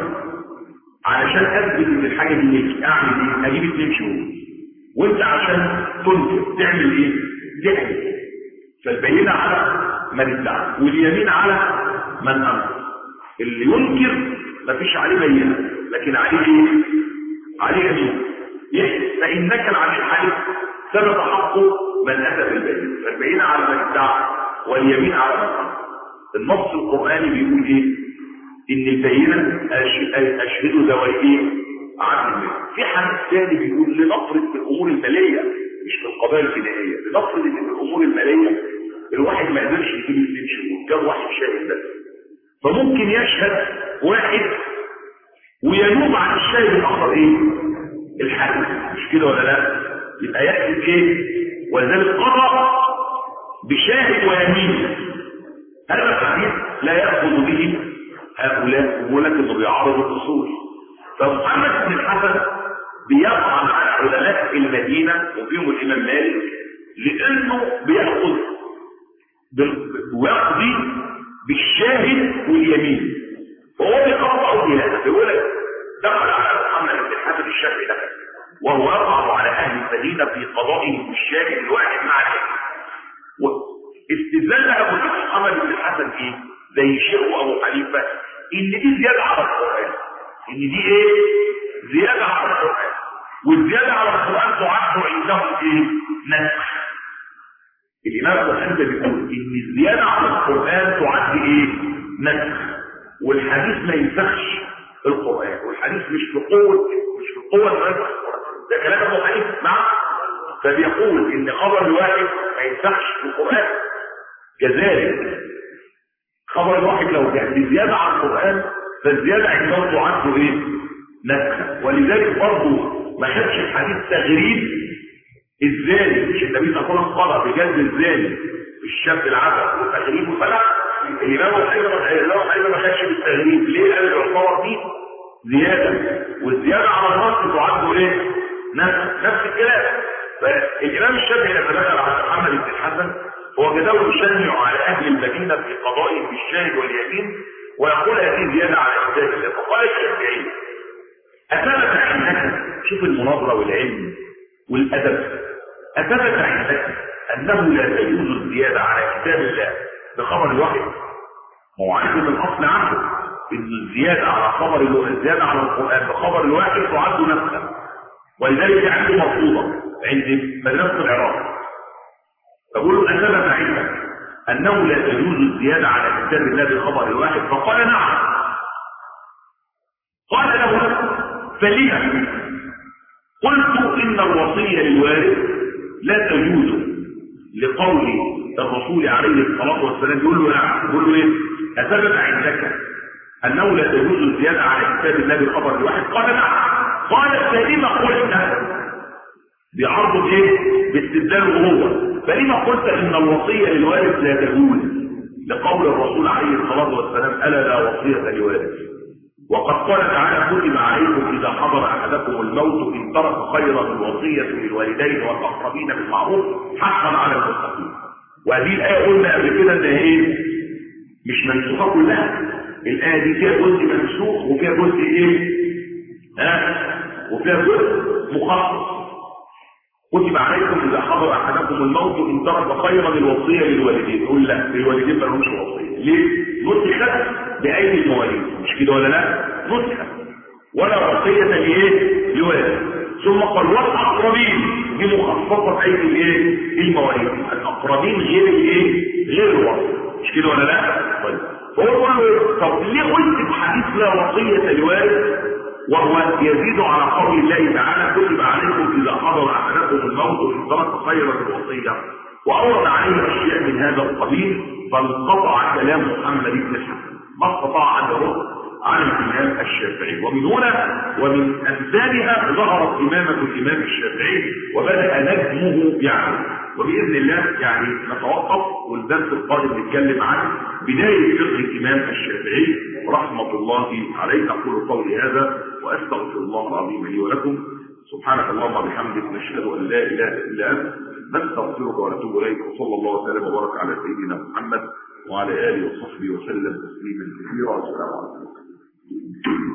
علشان اثبت ان الحاجه دي ليك اعمل ايه اجيب اثنين شهود وانت عشان تنكر تعمل ايه تحلف فالبينه على من ادعى واليمين على من انكر اللي ينكر مفيش عليه بينه لكن عليه ايه عليه يمين يحلف فان نكل عن الحلف ثبت حقه من اتى بالبينه فالبينه على من ادعى واليمين على من انكر النص القراني بيقول ايه ان البينه أش- اشهدوا ذوي ايه عدل منكم. في حديث ثاني بيقول لنفرض في الامور الماليه مش في القضايا الجنائيه لنفرض ان في الامور الماليه الواحد ما قدرش يجيب اثنين شهود كان واحد شاهد بس فممكن يشهد واحد وينوب عن الشاهد الاخر ايه الحاكم مش كده ولا لا يبقى يحسب ايه ولذلك قضى بشاهد ويمين هذا الحديث لا يأخذ به هؤلاء ولكن بيعارض الأصول فمحمد بن الحسن بيطعن على علماء المدينة وفيهم الإمام مالك لأنه بيأخذ بال- ويقضي بالشاهد واليمين وهو بيقطع بهذا بيقول لك دخل على محمد بن الحسن الشافعي ده وهو يطعن على أهل المدينة في قضائه بالشاهد الواحد مع الحكم استدلال ابو محمد بن الحسن ايه زي شيخ ابو حنيفه ان دي زياده على القران ان دي ايه زياده على القران والزياده على القران تعد عندهم ايه نسخ الامام ابو حنيفه بيقول ان الزياده على القران تعد ايه نسخ والحديث ما ينسخش القران والحديث مش في قوه مش في قوه ما ينسخ القران ده كلام ابو حنيفه نعم فبيقول ان خبر الواحد ما ينسخش في القران كذلك خبر الواحد لو كان بزيادة عن القرآن فالزيادة عندهم تعد ايه نسخة ولذلك برضه ما خدش الحديث تغريب الزاني مش النبي صلى الله عليه وسلم قال بجلد الزاني الشاب العبد وتغريبه فلا الإمام الحيرة الإمام الحيرة ما خدش بالتغريب ليه قال يعتبر دي زيادة والزيادة على النص تعد ايه نفس نفس الكلام فالإمام الشافعي لما دخل على محمد بن الحسن وجده يشنع على أهل المدينة في قضائهم بالشاهد واليمين ويقول هذه زيادة على إحداث الله فقال الشافعي أثبت عندك شوف المناظرة والعلم والأدب أثبت عندك أنه لا تجوز الزيادة على كتاب الله بخبر الواحد ما هو عنده من الأصل عنده إن الزيادة على خبر الو- الزيادة على القرآن بخبر الواحد تعد نفسا ولذلك عنده مرفوضة عند مدرسة العراق فقول له أثبت عندك أنه لا تجوز الزيادة على كتاب الله بخبر الواحد فقال نعم قال له فلما قلت إن الوصية للوارث لا تجوز لقول الرسول عليه الصلاة والسلام يقول له نعم يقول له ايه أثبت عندك أنه لا تجوز الزيادة على كتاب الله بخبر الواحد قال نعم قال فلما قلت بعرض ايه باستدلاله هو فلما قلت ان الوصية للوارث لا تجوز لقول الرسول عليه الصلاة والسلام ألا لا وصية لوارث وقد قال تعالى كتب عليكم إذا حضر أحدكم الموت إن ترك خيرا الوصية للوالدين والأقربين بالمعروف حقا على المتقين وهذه الآية قلنا قبل كده إن إيه مش منسوخة كلها الآية دي فيها جزء منسوخ وفيها جزء إيه ها وفيها جزء مخصص كتب عليكم اذا حضر احدكم الموت ان ترك خيرا الوصيه للوالدين يقول لا للوالدين ما لهمش وصيه ليه نسخت بايدي المواليد مش كده ولا لا نسخت ولا وصيه لايه لوالد ثم قال والاقربين دي مخصصه بايدي الايه المواليد الاقربين غير الايه غير الوصيه مش كده ولا لا طيب فهو يقول له طب ليه قلت بحديث لا وصيه لوالد وهو يزيد على قول الله تعالى كتب عليكم إذا حضر أحدكم الموت إن ترك خيرا الوصية وأورد عليه أشياء من هذا القبيل فانقطع كلام محمد بن الحسن ما استطاع أن يرد عن الإمام الشافعي ومن هنا ومن أمثالها ظهرت إمامة الإمام الشافعي وبدأ نجمه يعني وبإذن الله يعني نتوقف والدرس القادم نتكلم عن بداية فقه الإمام الشافعي رحمة الله عليه أقول قولي هذا وأستغفر الله العظيم لي ولكم سبحانك اللهم وبحمدك نشهد أن لا إله إلا أنت نستغفرك ونتوب إليك وصلى الله وسلم وبارك على سيدنا محمد وعلى آله وصحبه وسلم تسليما كثيرا والسلام عليكم